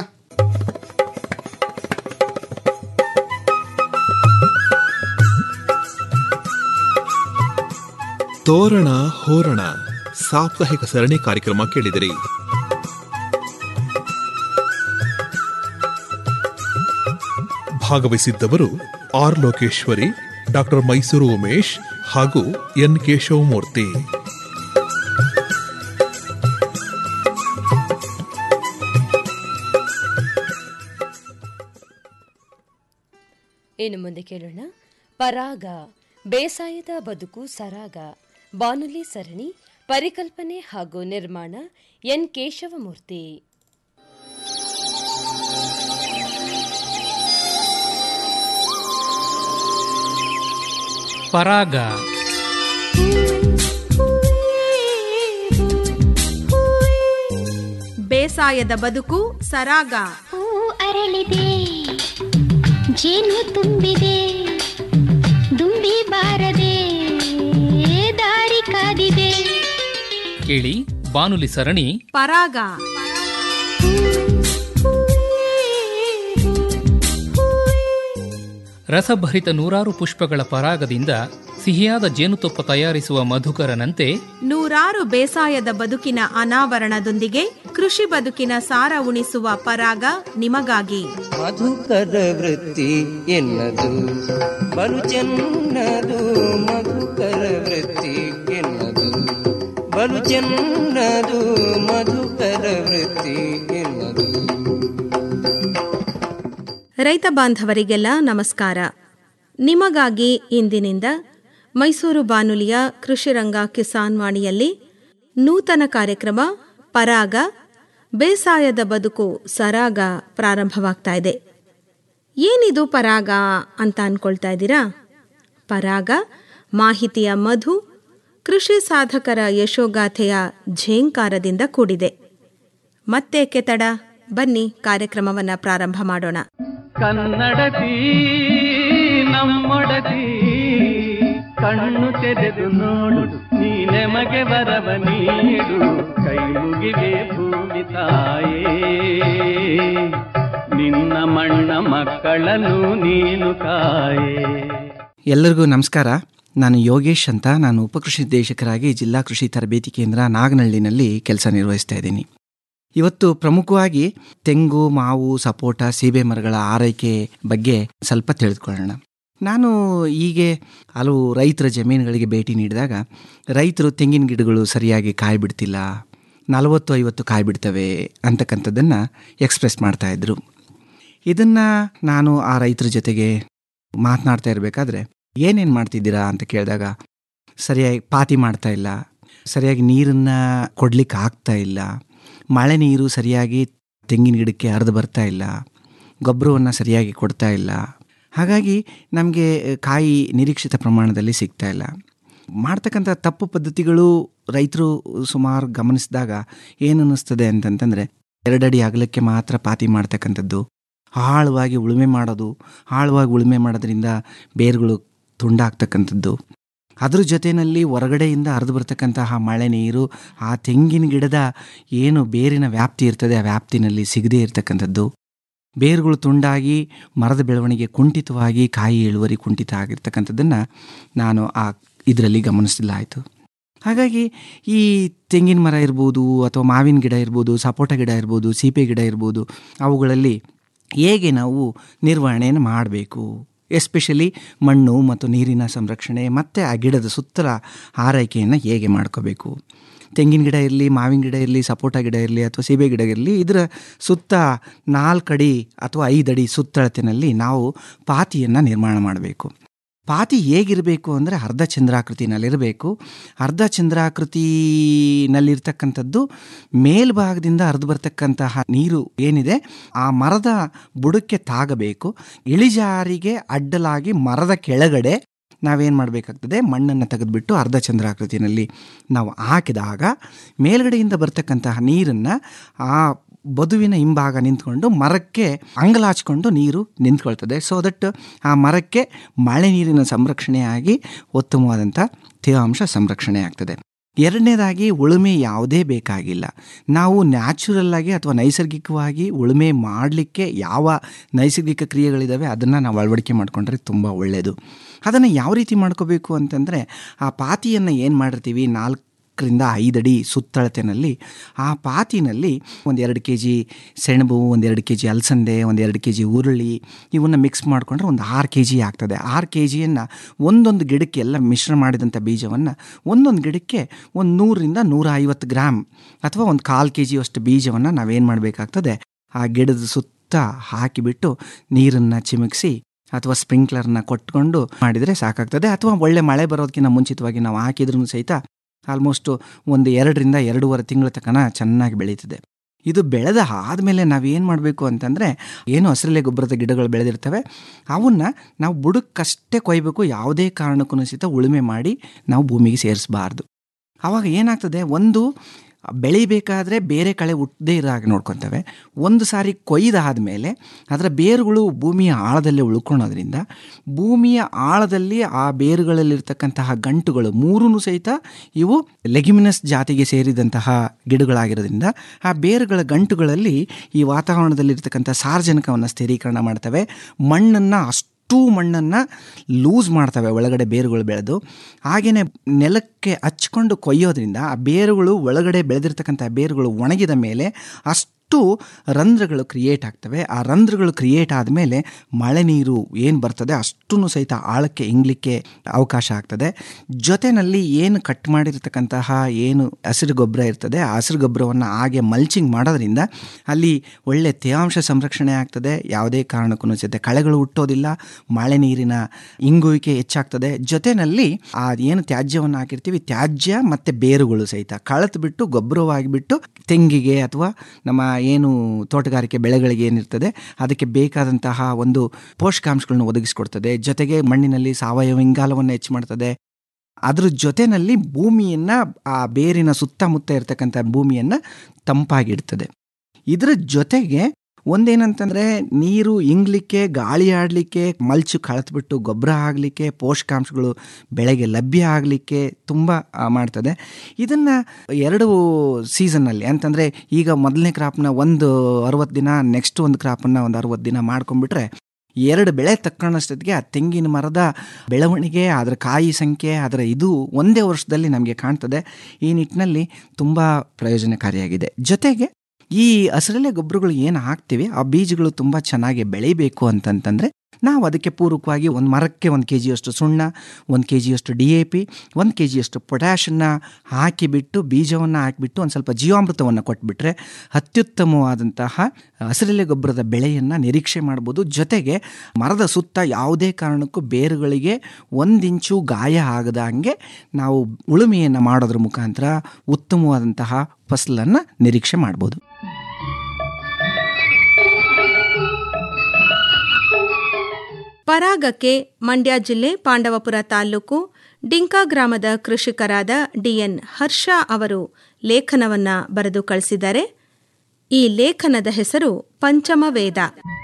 ತೋರಣ ಹೋರಣ ಸಾಪ್ತಾಹಿಕ ಸರಣಿ ಕಾರ್ಯಕ್ರಮ ಕೇಳಿದಿರಿ ಭಾಗವಹಿಸಿದ್ದವರು ಆರ್ ಲೋಕೇಶ್ವರಿ ಡಾಕ್ಟರ್ ಮೈಸೂರು ಉಮೇಶ್ ಹಾಗೂ ಎನ್ ಕೇಶವಮೂರ್ತಿ ಇನ್ನು ಮುಂದೆ ಕೇಳೋಣ ಪರಾಗ ಬೇಸಾಯದ ಬದುಕು ಸರಾಗ ಬಾನುಲಿ ಸರಣಿ ಪರಿಕಲ್ಪನೆ ಹಾಗೂ ನಿರ್ಮಾಣ ಎನ್ ಕೇಶವಮೂರ್ತಿ ಪರಾಗ ಬೇಸಾಯದ ಬದುಕು ಸರಾಗ ಹೂ ಅರಳಿದೆ ಜೇನು ತುಂಬಿದೆ ದುಂಬಿ ಬಾರದೆ ದಾರಿ ಕಾದಿದೆ ಕೇಳಿ ಬಾನುಲಿ ಸರಣಿ ಪರಾಗ ರಸಭರಿತ ನೂರಾರು ಪುಷ್ಪಗಳ ಪರಾಗದಿಂದ ಸಿಹಿಯಾದ ಜೇನುತುಪ್ಪ ತಯಾರಿಸುವ ಮಧುಕರನಂತೆ ನೂರಾರು ಬೇಸಾಯದ ಬದುಕಿನ ಅನಾವರಣದೊಂದಿಗೆ ಕೃಷಿ ಬದುಕಿನ ಸಾರ ಉಣಿಸುವ ಪರಾಗ ನಿಮಗಾಗಿ ಮಧುಕರ ವೃತ್ತಿ ಎನ್ನದು ಬಲು ಚೆನ್ನದು ಮಧುಕರ ವೃತ್ತಿ ಎನ್ನದು ಬಲು ಚೆನ್ನದು ಮಧುಕರ ವೃತ್ತಿ ಎನ್ನದು ರೈತ ಬಾಂಧವರಿಗೆಲ್ಲ ನಮಸ್ಕಾರ ನಿಮಗಾಗಿ ಇಂದಿನಿಂದ ಮೈಸೂರು ಬಾನುಲಿಯ ಕೃಷಿರಂಗ ಕಿಸಾನ್ ವಾಣಿಯಲ್ಲಿ ನೂತನ ಕಾರ್ಯಕ್ರಮ ಪರಾಗ ಬೇಸಾಯದ ಬದುಕು ಸರಾಗ ಪ್ರಾರಂಭವಾಗ್ತಾ ಇದೆ ಏನಿದು ಪರಾಗ ಅಂತ ಅನ್ಕೊಳ್ತಾ ಇದ್ದೀರಾ ಪರಾಗ ಮಾಹಿತಿಯ ಮಧು ಕೃಷಿ ಸಾಧಕರ ಯಶೋಗಾಥೆಯ ಝೇಂಕಾರದಿಂದ ಕೂಡಿದೆ ಮತ್ತೇಕೆ ತಡ ಬನ್ನಿ ಕಾರ್ಯಕ್ರಮವನ್ನ ಪ್ರಾರಂಭ ಮಾಡೋಣ ಕನ್ನಡತಿ ನಮ್ಮೊಡತಿ ಕಣ್ಣು ತೆರೆದು ನೋಡು ನೀ ನೆಮಗೆ ಬರವ ನೀಡು ಕೈ ಮುಗಿವೆ ಭೂಮಿ ತಾಯೇ ನಿನ್ನ ಮಣ್ಣ ಮಕ್ಕಳನ್ನು ನೀನು ಕಾಯೇ ಎಲ್ಲರಿಗೂ ನಮಸ್ಕಾರ ನಾನು ಯೋಗೇಶ್ ಅಂತ ನಾನು ಉಪಕೃಷಿ ನಿರ್ದೇಶಕರಾಗಿ ಜಿಲ್ಲಾ ಕೃಷಿ ತರಬೇತಿ ಕೇಂದ್ರ ನಾಗನಹಳ್ಳಿನಲ್ಲಿ ಕೆಲಸ ನಿರ್ವಹಿಸ್ತಾ ಇದ್ದೀನಿ ಇವತ್ತು ಪ್ರಮುಖವಾಗಿ ತೆಂಗು ಮಾವು ಸಪೋಟ ಸೀಬೆ ಮರಗಳ ಆರೈಕೆ ಬಗ್ಗೆ ಸ್ವಲ್ಪ ತಿಳಿದುಕೊಳ್ಳೋಣ ನಾನು ಹೀಗೆ ಹಲವು ರೈತರ ಜಮೀನುಗಳಿಗೆ ಭೇಟಿ ನೀಡಿದಾಗ ರೈತರು ತೆಂಗಿನ ಗಿಡಗಳು ಸರಿಯಾಗಿ ಕಾಯಿ ಬಿಡ್ತಿಲ್ಲ ನಲವತ್ತು ಐವತ್ತು ಕಾಯಿ ಬಿಡ್ತವೆ ಅಂತಕ್ಕಂಥದ್ದನ್ನು ಎಕ್ಸ್ಪ್ರೆಸ್ ಮಾಡ್ತಾಯಿದ್ರು ಇದನ್ನು ನಾನು ಆ ರೈತರ ಜೊತೆಗೆ ಮಾತನಾಡ್ತಾ ಇರಬೇಕಾದ್ರೆ ಏನೇನು ಮಾಡ್ತಿದ್ದೀರಾ ಅಂತ ಕೇಳಿದಾಗ ಸರಿಯಾಗಿ ಪಾತಿ ಮಾಡ್ತಾ ಇಲ್ಲ ಸರಿಯಾಗಿ ನೀರನ್ನು ಕೊಡ್ಲಿಕ್ಕೆ ಆಗ್ತಾ ಇಲ್ಲ ಮಳೆ ನೀರು ಸರಿಯಾಗಿ ತೆಂಗಿನ ಗಿಡಕ್ಕೆ ಹರಿದು ಬರ್ತಾ ಇಲ್ಲ ಗೊಬ್ಬರವನ್ನು ಸರಿಯಾಗಿ ಕೊಡ್ತಾ ಇಲ್ಲ ಹಾಗಾಗಿ ನಮಗೆ ಕಾಯಿ ನಿರೀಕ್ಷಿತ ಪ್ರಮಾಣದಲ್ಲಿ ಸಿಗ್ತಾ ಇಲ್ಲ ಮಾಡ್ತಕ್ಕಂಥ ತಪ್ಪು ಪದ್ಧತಿಗಳು ರೈತರು ಸುಮಾರು ಗಮನಿಸಿದಾಗ ಏನು ಅನ್ನಿಸ್ತದೆ ಅಂತಂತಂದರೆ ಎರಡಡಿ ಅಗಲಕ್ಕೆ ಮಾತ್ರ ಪಾತಿ ಮಾಡ್ತಕ್ಕಂಥದ್ದು ಆಳವಾಗಿ ಉಳುಮೆ ಮಾಡೋದು ಆಳವಾಗಿ ಉಳುಮೆ ಮಾಡೋದ್ರಿಂದ ಬೇರುಗಳು ತುಂಡಾಗ್ತಕ್ಕಂಥದ್ದು ಅದ್ರ ಜೊತೆಯಲ್ಲಿ ಹೊರಗಡೆಯಿಂದ ಹರಿದು ಬರ್ತಕ್ಕಂತಹ ಮಳೆ ನೀರು ಆ ತೆಂಗಿನ ಗಿಡದ ಏನು ಬೇರಿನ ವ್ಯಾಪ್ತಿ ಇರ್ತದೆ ಆ ವ್ಯಾಪ್ತಿನಲ್ಲಿ ಸಿಗದೇ ಇರತಕ್ಕಂಥದ್ದು ಬೇರುಗಳು ತುಂಡಾಗಿ ಮರದ ಬೆಳವಣಿಗೆ ಕುಂಠಿತವಾಗಿ ಕಾಯಿ ಇಳುವರಿ ಕುಂಠಿತ ಆಗಿರ್ತಕ್ಕಂಥದ್ದನ್ನು ನಾನು ಆ ಇದರಲ್ಲಿ ಗಮನಿಸಿಲ್ಲ ಆಯಿತು ಹಾಗಾಗಿ ಈ ತೆಂಗಿನ ಮರ ಇರ್ಬೋದು ಅಥವಾ ಮಾವಿನ ಗಿಡ ಇರ್ಬೋದು ಸಪೋಟ ಗಿಡ ಇರ್ಬೋದು ಸೀಬೆ ಗಿಡ ಇರ್ಬೋದು ಅವುಗಳಲ್ಲಿ ಹೇಗೆ ನಾವು ನಿರ್ವಹಣೆಯನ್ನು ಮಾಡಬೇಕು ಎಸ್ಪೆಷಲಿ ಮಣ್ಣು ಮತ್ತು ನೀರಿನ ಸಂರಕ್ಷಣೆ ಮತ್ತು ಆ ಗಿಡದ ಸುತ್ತಲ ಆರೈಕೆಯನ್ನು ಹೇಗೆ ಮಾಡ್ಕೋಬೇಕು ತೆಂಗಿನ ಗಿಡ ಇರಲಿ ಮಾವಿನ ಗಿಡ ಇರಲಿ ಸಪೋಟ ಗಿಡ ಇರಲಿ ಅಥವಾ ಸೀಬೆ ಗಿಡ ಇರಲಿ ಇದರ ಸುತ್ತ ನಾಲ್ಕಡಿ ಅಥವಾ ಐದಡಿ ಸುತ್ತಳತೆಯಲ್ಲಿ ನಾವು ಪಾತಿಯನ್ನು ನಿರ್ಮಾಣ ಮಾಡಬೇಕು ಪಾತಿ ಹೇಗಿರಬೇಕು ಅಂದರೆ ಅರ್ಧ ಚಂದ್ರಾಕೃತಿನಲ್ಲಿರಬೇಕು ಅರ್ಧ ಚಂದ್ರಾಕೃತಿನಲ್ಲಿರ್ತಕ್ಕಂಥದ್ದು ಮೇಲ್ಭಾಗದಿಂದ ಹರಿದು ಬರ್ತಕ್ಕಂತಹ ನೀರು ಏನಿದೆ ಆ ಮರದ ಬುಡಕ್ಕೆ ತಾಗಬೇಕು ಇಳಿಜಾರಿಗೆ ಅಡ್ಡಲಾಗಿ ಮರದ ಕೆಳಗಡೆ ನಾವೇನು ಮಾಡಬೇಕಾಗ್ತದೆ ಮಣ್ಣನ್ನು ತೆಗೆದುಬಿಟ್ಟು ಅರ್ಧ ಚಂದ್ರಾಕೃತಿನಲ್ಲಿ ನಾವು ಹಾಕಿದಾಗ ಮೇಲ್ಗಡೆಯಿಂದ ಬರ್ತಕ್ಕಂತಹ ನೀರನ್ನು ಆ ಬದುವಿನ ಹಿಂಭಾಗ ನಿಂತ್ಕೊಂಡು ಮರಕ್ಕೆ ಅಂಗಲಾಚಿಕೊಂಡು ನೀರು ನಿಂತ್ಕೊಳ್ತದೆ ಸೊ ದಟ್ ಆ ಮರಕ್ಕೆ ಮಳೆ ನೀರಿನ ಸಂರಕ್ಷಣೆಯಾಗಿ ಉತ್ತಮವಾದಂಥ ತೇವಾಂಶ ಸಂರಕ್ಷಣೆ ಆಗ್ತದೆ ಎರಡನೇದಾಗಿ ಉಳುಮೆ ಯಾವುದೇ ಬೇಕಾಗಿಲ್ಲ ನಾವು ನ್ಯಾಚುರಲ್ಲಾಗಿ ಅಥವಾ ನೈಸರ್ಗಿಕವಾಗಿ ಉಳುಮೆ ಮಾಡಲಿಕ್ಕೆ ಯಾವ ನೈಸರ್ಗಿಕ ಕ್ರಿಯೆಗಳಿದ್ದಾವೆ ಅದನ್ನು ನಾವು ಅಳವಡಿಕೆ ಮಾಡಿಕೊಂಡ್ರೆ ತುಂಬ ಒಳ್ಳೆಯದು ಅದನ್ನು ಯಾವ ರೀತಿ ಮಾಡ್ಕೋಬೇಕು ಅಂತಂದರೆ ಆ ಪಾತಿಯನ್ನು ಏನು ಮಾಡಿರ್ತೀವಿ ನಾಲ್ಕು ರಿಂದ ಐದಡಿ ಸುತ್ತಳತೆನಲ್ಲಿ ಆ ಪಾತಿನಲ್ಲಿ ಒಂದೆರಡು ಕೆ ಜಿ ಸೆಣಬು ಒಂದೆರಡು ಕೆ ಜಿ ಅಲಸಂದೆ ಒಂದೆರಡು ಕೆ ಜಿ ಉರುಳಿ ಇವನ್ನು ಮಿಕ್ಸ್ ಮಾಡಿಕೊಂಡ್ರೆ ಒಂದು ಆರು ಕೆ ಜಿ ಆಗ್ತದೆ ಆರು ಕೆ ಜಿಯನ್ನು ಒಂದೊಂದು ಗಿಡಕ್ಕೆ ಎಲ್ಲ ಮಿಶ್ರ ಮಾಡಿದಂಥ ಬೀಜವನ್ನು ಒಂದೊಂದು ಗಿಡಕ್ಕೆ ಒಂದು ನೂರರಿಂದ ನೂರ ಐವತ್ತು ಗ್ರಾಮ್ ಅಥವಾ ಒಂದು ಕಾಲು ಕೆ ಜಿಯಷ್ಟು ಬೀಜವನ್ನು ನಾವೇನು ಮಾಡಬೇಕಾಗ್ತದೆ ಆ ಗಿಡದ ಸುತ್ತ ಹಾಕಿಬಿಟ್ಟು ನೀರನ್ನು ಚಿಮುಕಿಸಿ ಅಥವಾ ಸ್ಪ್ರಿಂಕ್ಲರ್ನ ಕೊಟ್ಕೊಂಡು ಮಾಡಿದರೆ ಸಾಕಾಗ್ತದೆ ಅಥವಾ ಒಳ್ಳೆ ಮಳೆ ಬರೋದಕ್ಕಿಂತ ಮುಂಚಿತವಾಗಿ ನಾವು ಹಾಕಿದ್ರೂ ಸಹಿತ ಆಲ್ಮೋಸ್ಟು ಒಂದು ಎರಡರಿಂದ ಎರಡೂವರೆ ತಿಂಗಳ ತನಕ ಚೆನ್ನಾಗಿ ಬೆಳೀತದೆ ಇದು ಬೆಳೆದ ಆದಮೇಲೆ ನಾವೇನು ಮಾಡಬೇಕು ಅಂತಂದರೆ ಏನು ಹಸಿರಲೆ ಗೊಬ್ಬರದ ಗಿಡಗಳು ಬೆಳೆದಿರ್ತವೆ ಅವನ್ನ ನಾವು ಬುಡಕ್ಕಷ್ಟೇ ಕೊಯ್ಬೇಕು ಯಾವುದೇ ಕಾರಣಕ್ಕೂ ಸಹಿತ ಉಳುಮೆ ಮಾಡಿ ನಾವು ಭೂಮಿಗೆ ಸೇರಿಸಬಾರ್ದು ಆವಾಗ ಏನಾಗ್ತದೆ ಒಂದು ಬೆಳಿಬೇಕಾದ್ರೆ ಬೇರೆ ಕಳೆ ಹುಟ್ಟದೇ ಇರೋ ಹಾಗೆ ನೋಡ್ಕೊತವೆ ಒಂದು ಸಾರಿ ಕೊಯ್ದಾದ ಮೇಲೆ ಅದರ ಬೇರುಗಳು ಭೂಮಿಯ ಆಳದಲ್ಲಿ ಉಳ್ಕೊಳೋದ್ರಿಂದ ಭೂಮಿಯ ಆಳದಲ್ಲಿ ಆ ಬೇರುಗಳಲ್ಲಿರ್ತಕ್ಕಂತಹ ಗಂಟುಗಳು ಮೂರೂ ಸಹಿತ ಇವು ಲೆಗಿಮಿನಸ್ ಜಾತಿಗೆ ಸೇರಿದಂತಹ ಗಿಡಗಳಾಗಿರೋದ್ರಿಂದ ಆ ಬೇರುಗಳ ಗಂಟುಗಳಲ್ಲಿ ಈ ವಾತಾವರಣದಲ್ಲಿರ್ತಕ್ಕಂಥ ಸಾರ್ವಜನಿಕವನ್ನು ಸ್ಥಿರೀಕರಣ ಮಾಡ್ತವೆ ಮಣ್ಣನ್ನು ಅಷ್ಟು ಅಷ್ಟೂ ಮಣ್ಣನ್ನು ಲೂಸ್ ಮಾಡ್ತವೆ ಒಳಗಡೆ ಬೇರುಗಳು ಬೆಳೆದು ಹಾಗೆಯೇ ನೆಲಕ್ಕೆ ಹಚ್ಕೊಂಡು ಕೊಯ್ಯೋದ್ರಿಂದ ಆ ಬೇರುಗಳು ಒಳಗಡೆ ಬೆಳೆದಿರ್ತಕ್ಕಂಥ ಬೇರುಗಳು ಒಣಗಿದ ಮೇಲೆ ಅಷ್ಟು ರಂಧ್ರಗಳು ಕ್ರಿಯೇಟ್ ಆಗ್ತವೆ ಆ ರಂಧ್ರಗಳು ಕ್ರಿಯೇಟ್ ಆದಮೇಲೆ ಮಳೆ ನೀರು ಏನು ಬರ್ತದೆ ಅಷ್ಟೂ ಸಹಿತ ಆಳಕ್ಕೆ ಇಂಗ್ಲಿಕ್ಕೆ ಅವಕಾಶ ಆಗ್ತದೆ ಜೊತೆಯಲ್ಲಿ ಏನು ಕಟ್ ಮಾಡಿರ್ತಕ್ಕಂತಹ ಏನು ಹಸಿರು ಗೊಬ್ಬರ ಇರ್ತದೆ ಆ ಹಸಿರು ಗೊಬ್ಬರವನ್ನು ಹಾಗೆ ಮಲ್ಚಿಂಗ್ ಮಾಡೋದ್ರಿಂದ ಅಲ್ಲಿ ಒಳ್ಳೆ ತೇವಾಂಶ ಸಂರಕ್ಷಣೆ ಆಗ್ತದೆ ಯಾವುದೇ ಕಾರಣಕ್ಕೂ ಸಹಿತ ಕಳೆಗಳು ಹುಟ್ಟೋದಿಲ್ಲ ಮಳೆ ನೀರಿನ ಇಂಗುವಿಕೆ ಹೆಚ್ಚಾಗ್ತದೆ ಜೊತೆಯಲ್ಲಿ ಆ ಏನು ತ್ಯಾಜ್ಯವನ್ನು ಹಾಕಿರ್ತೀವಿ ತ್ಯಾಜ್ಯ ಮತ್ತು ಬೇರುಗಳು ಸಹಿತ ಕಳೆತು ಬಿಟ್ಟು ಗೊಬ್ಬರವಾಗಿಬಿಟ್ಟು ತೆಂಗಿಗೆ ಅಥವಾ ನಮ್ಮ ಏನು ತೋಟಗಾರಿಕೆ ಬೆಳೆಗಳಿಗೆ ಏನಿರ್ತದೆ ಅದಕ್ಕೆ ಬೇಕಾದಂತಹ ಒಂದು ಪೋಷಕಾಂಶಗಳನ್ನು ಒದಗಿಸ್ಕೊಡ್ತದೆ ಜೊತೆಗೆ ಮಣ್ಣಿನಲ್ಲಿ ಸಾವಯವ ಇಂಗಾಲವನ್ನು ಹೆಚ್ಚು ಮಾಡ್ತದೆ ಅದ್ರ ಜೊತೆಯಲ್ಲಿ ಭೂಮಿಯನ್ನು ಆ ಬೇರಿನ ಸುತ್ತಮುತ್ತ ಇರತಕ್ಕಂಥ ಭೂಮಿಯನ್ನು ತಂಪಾಗಿಡ್ತದೆ ಇದರ ಜೊತೆಗೆ ಒಂದೇನಂತಂದರೆ ನೀರು ಇಂಗ್ಲಿಕ್ಕೆ ಗಾಳಿ ಆಡಲಿಕ್ಕೆ ಮಲ್ಚು ಕಳೆದ್ಬಿಟ್ಟು ಗೊಬ್ಬರ ಆಗಲಿಕ್ಕೆ ಪೋಷಕಾಂಶಗಳು ಬೆಳೆಗೆ ಲಭ್ಯ ಆಗಲಿಕ್ಕೆ ತುಂಬ ಮಾಡ್ತದೆ ಇದನ್ನು ಎರಡು ಸೀಸನ್ನಲ್ಲಿ ಅಂತಂದರೆ ಈಗ ಮೊದಲನೇ ಕ್ರಾಪ್ನ ಒಂದು ಅರವತ್ತು ದಿನ ನೆಕ್ಸ್ಟ್ ಒಂದು ಕ್ರಾಪನ್ನು ಒಂದು ಅರವತ್ತು ದಿನ ಮಾಡ್ಕೊಂಡ್ಬಿಟ್ರೆ ಎರಡು ಬೆಳೆ ತಕ್ಕಳಷ್ಟೊತ್ತಿಗೆ ಆ ತೆಂಗಿನ ಮರದ ಬೆಳವಣಿಗೆ ಅದರ ಕಾಯಿ ಸಂಖ್ಯೆ ಅದರ ಇದು ಒಂದೇ ವರ್ಷದಲ್ಲಿ ನಮಗೆ ಕಾಣ್ತದೆ ಈ ನಿಟ್ಟಿನಲ್ಲಿ ತುಂಬ ಪ್ರಯೋಜನಕಾರಿಯಾಗಿದೆ ಜೊತೆಗೆ ಈ ಹಸಿರೆಲೆ ಗೊಬ್ಬರಗಳು ಏನು ಹಾಕ್ತೀವಿ ಆ ಬೀಜಗಳು ತುಂಬ ಚೆನ್ನಾಗಿ ಬೆಳಿಬೇಕು ಅಂತಂತಂದರೆ ನಾವು ಅದಕ್ಕೆ ಪೂರಕವಾಗಿ ಒಂದು ಮರಕ್ಕೆ ಒಂದು ಕೆ ಜಿಯಷ್ಟು ಸುಣ್ಣ ಒಂದು ಕೆ ಜಿಯಷ್ಟು ಡಿ ಎ ಪಿ ಒಂದು ಕೆ ಜಿಯಷ್ಟು ಪೊಟ್ಯಾಷನ್ನು ಹಾಕಿಬಿಟ್ಟು ಬೀಜವನ್ನು ಹಾಕಿಬಿಟ್ಟು ಒಂದು ಸ್ವಲ್ಪ ಜೀವಾಮೃತವನ್ನು ಕೊಟ್ಬಿಟ್ರೆ ಅತ್ಯುತ್ತಮವಾದಂತಹ ಹಸಿರೆಲೆ ಗೊಬ್ಬರದ ಬೆಳೆಯನ್ನು ನಿರೀಕ್ಷೆ ಮಾಡ್ಬೋದು ಜೊತೆಗೆ ಮರದ ಸುತ್ತ ಯಾವುದೇ ಕಾರಣಕ್ಕೂ ಬೇರುಗಳಿಗೆ ಒಂದಿಂಚು ಗಾಯ ಆಗದಂಗೆ ನಾವು ಉಳುಮೆಯನ್ನು ಮಾಡೋದ್ರ ಮುಖಾಂತರ ಉತ್ತಮವಾದಂತಹ ಫಸಲನ್ನು ನಿರೀಕ್ಷೆ ಮಾಡ್ಬೋದು ಪರಾಗಕ್ಕೆ ಮಂಡ್ಯ ಜಿಲ್ಲೆ ಪಾಂಡವಪುರ ತಾಲೂಕು ಡಿಂಕಾ ಗ್ರಾಮದ ಕೃಷಿಕರಾದ ಡಿಎನ್ ಹರ್ಷ ಅವರು ಲೇಖನವನ್ನ ಬರೆದು ಕಳಿಸಿದ್ದಾರೆ ಈ ಲೇಖನದ ಹೆಸರು ಪಂಚಮ ವೇದ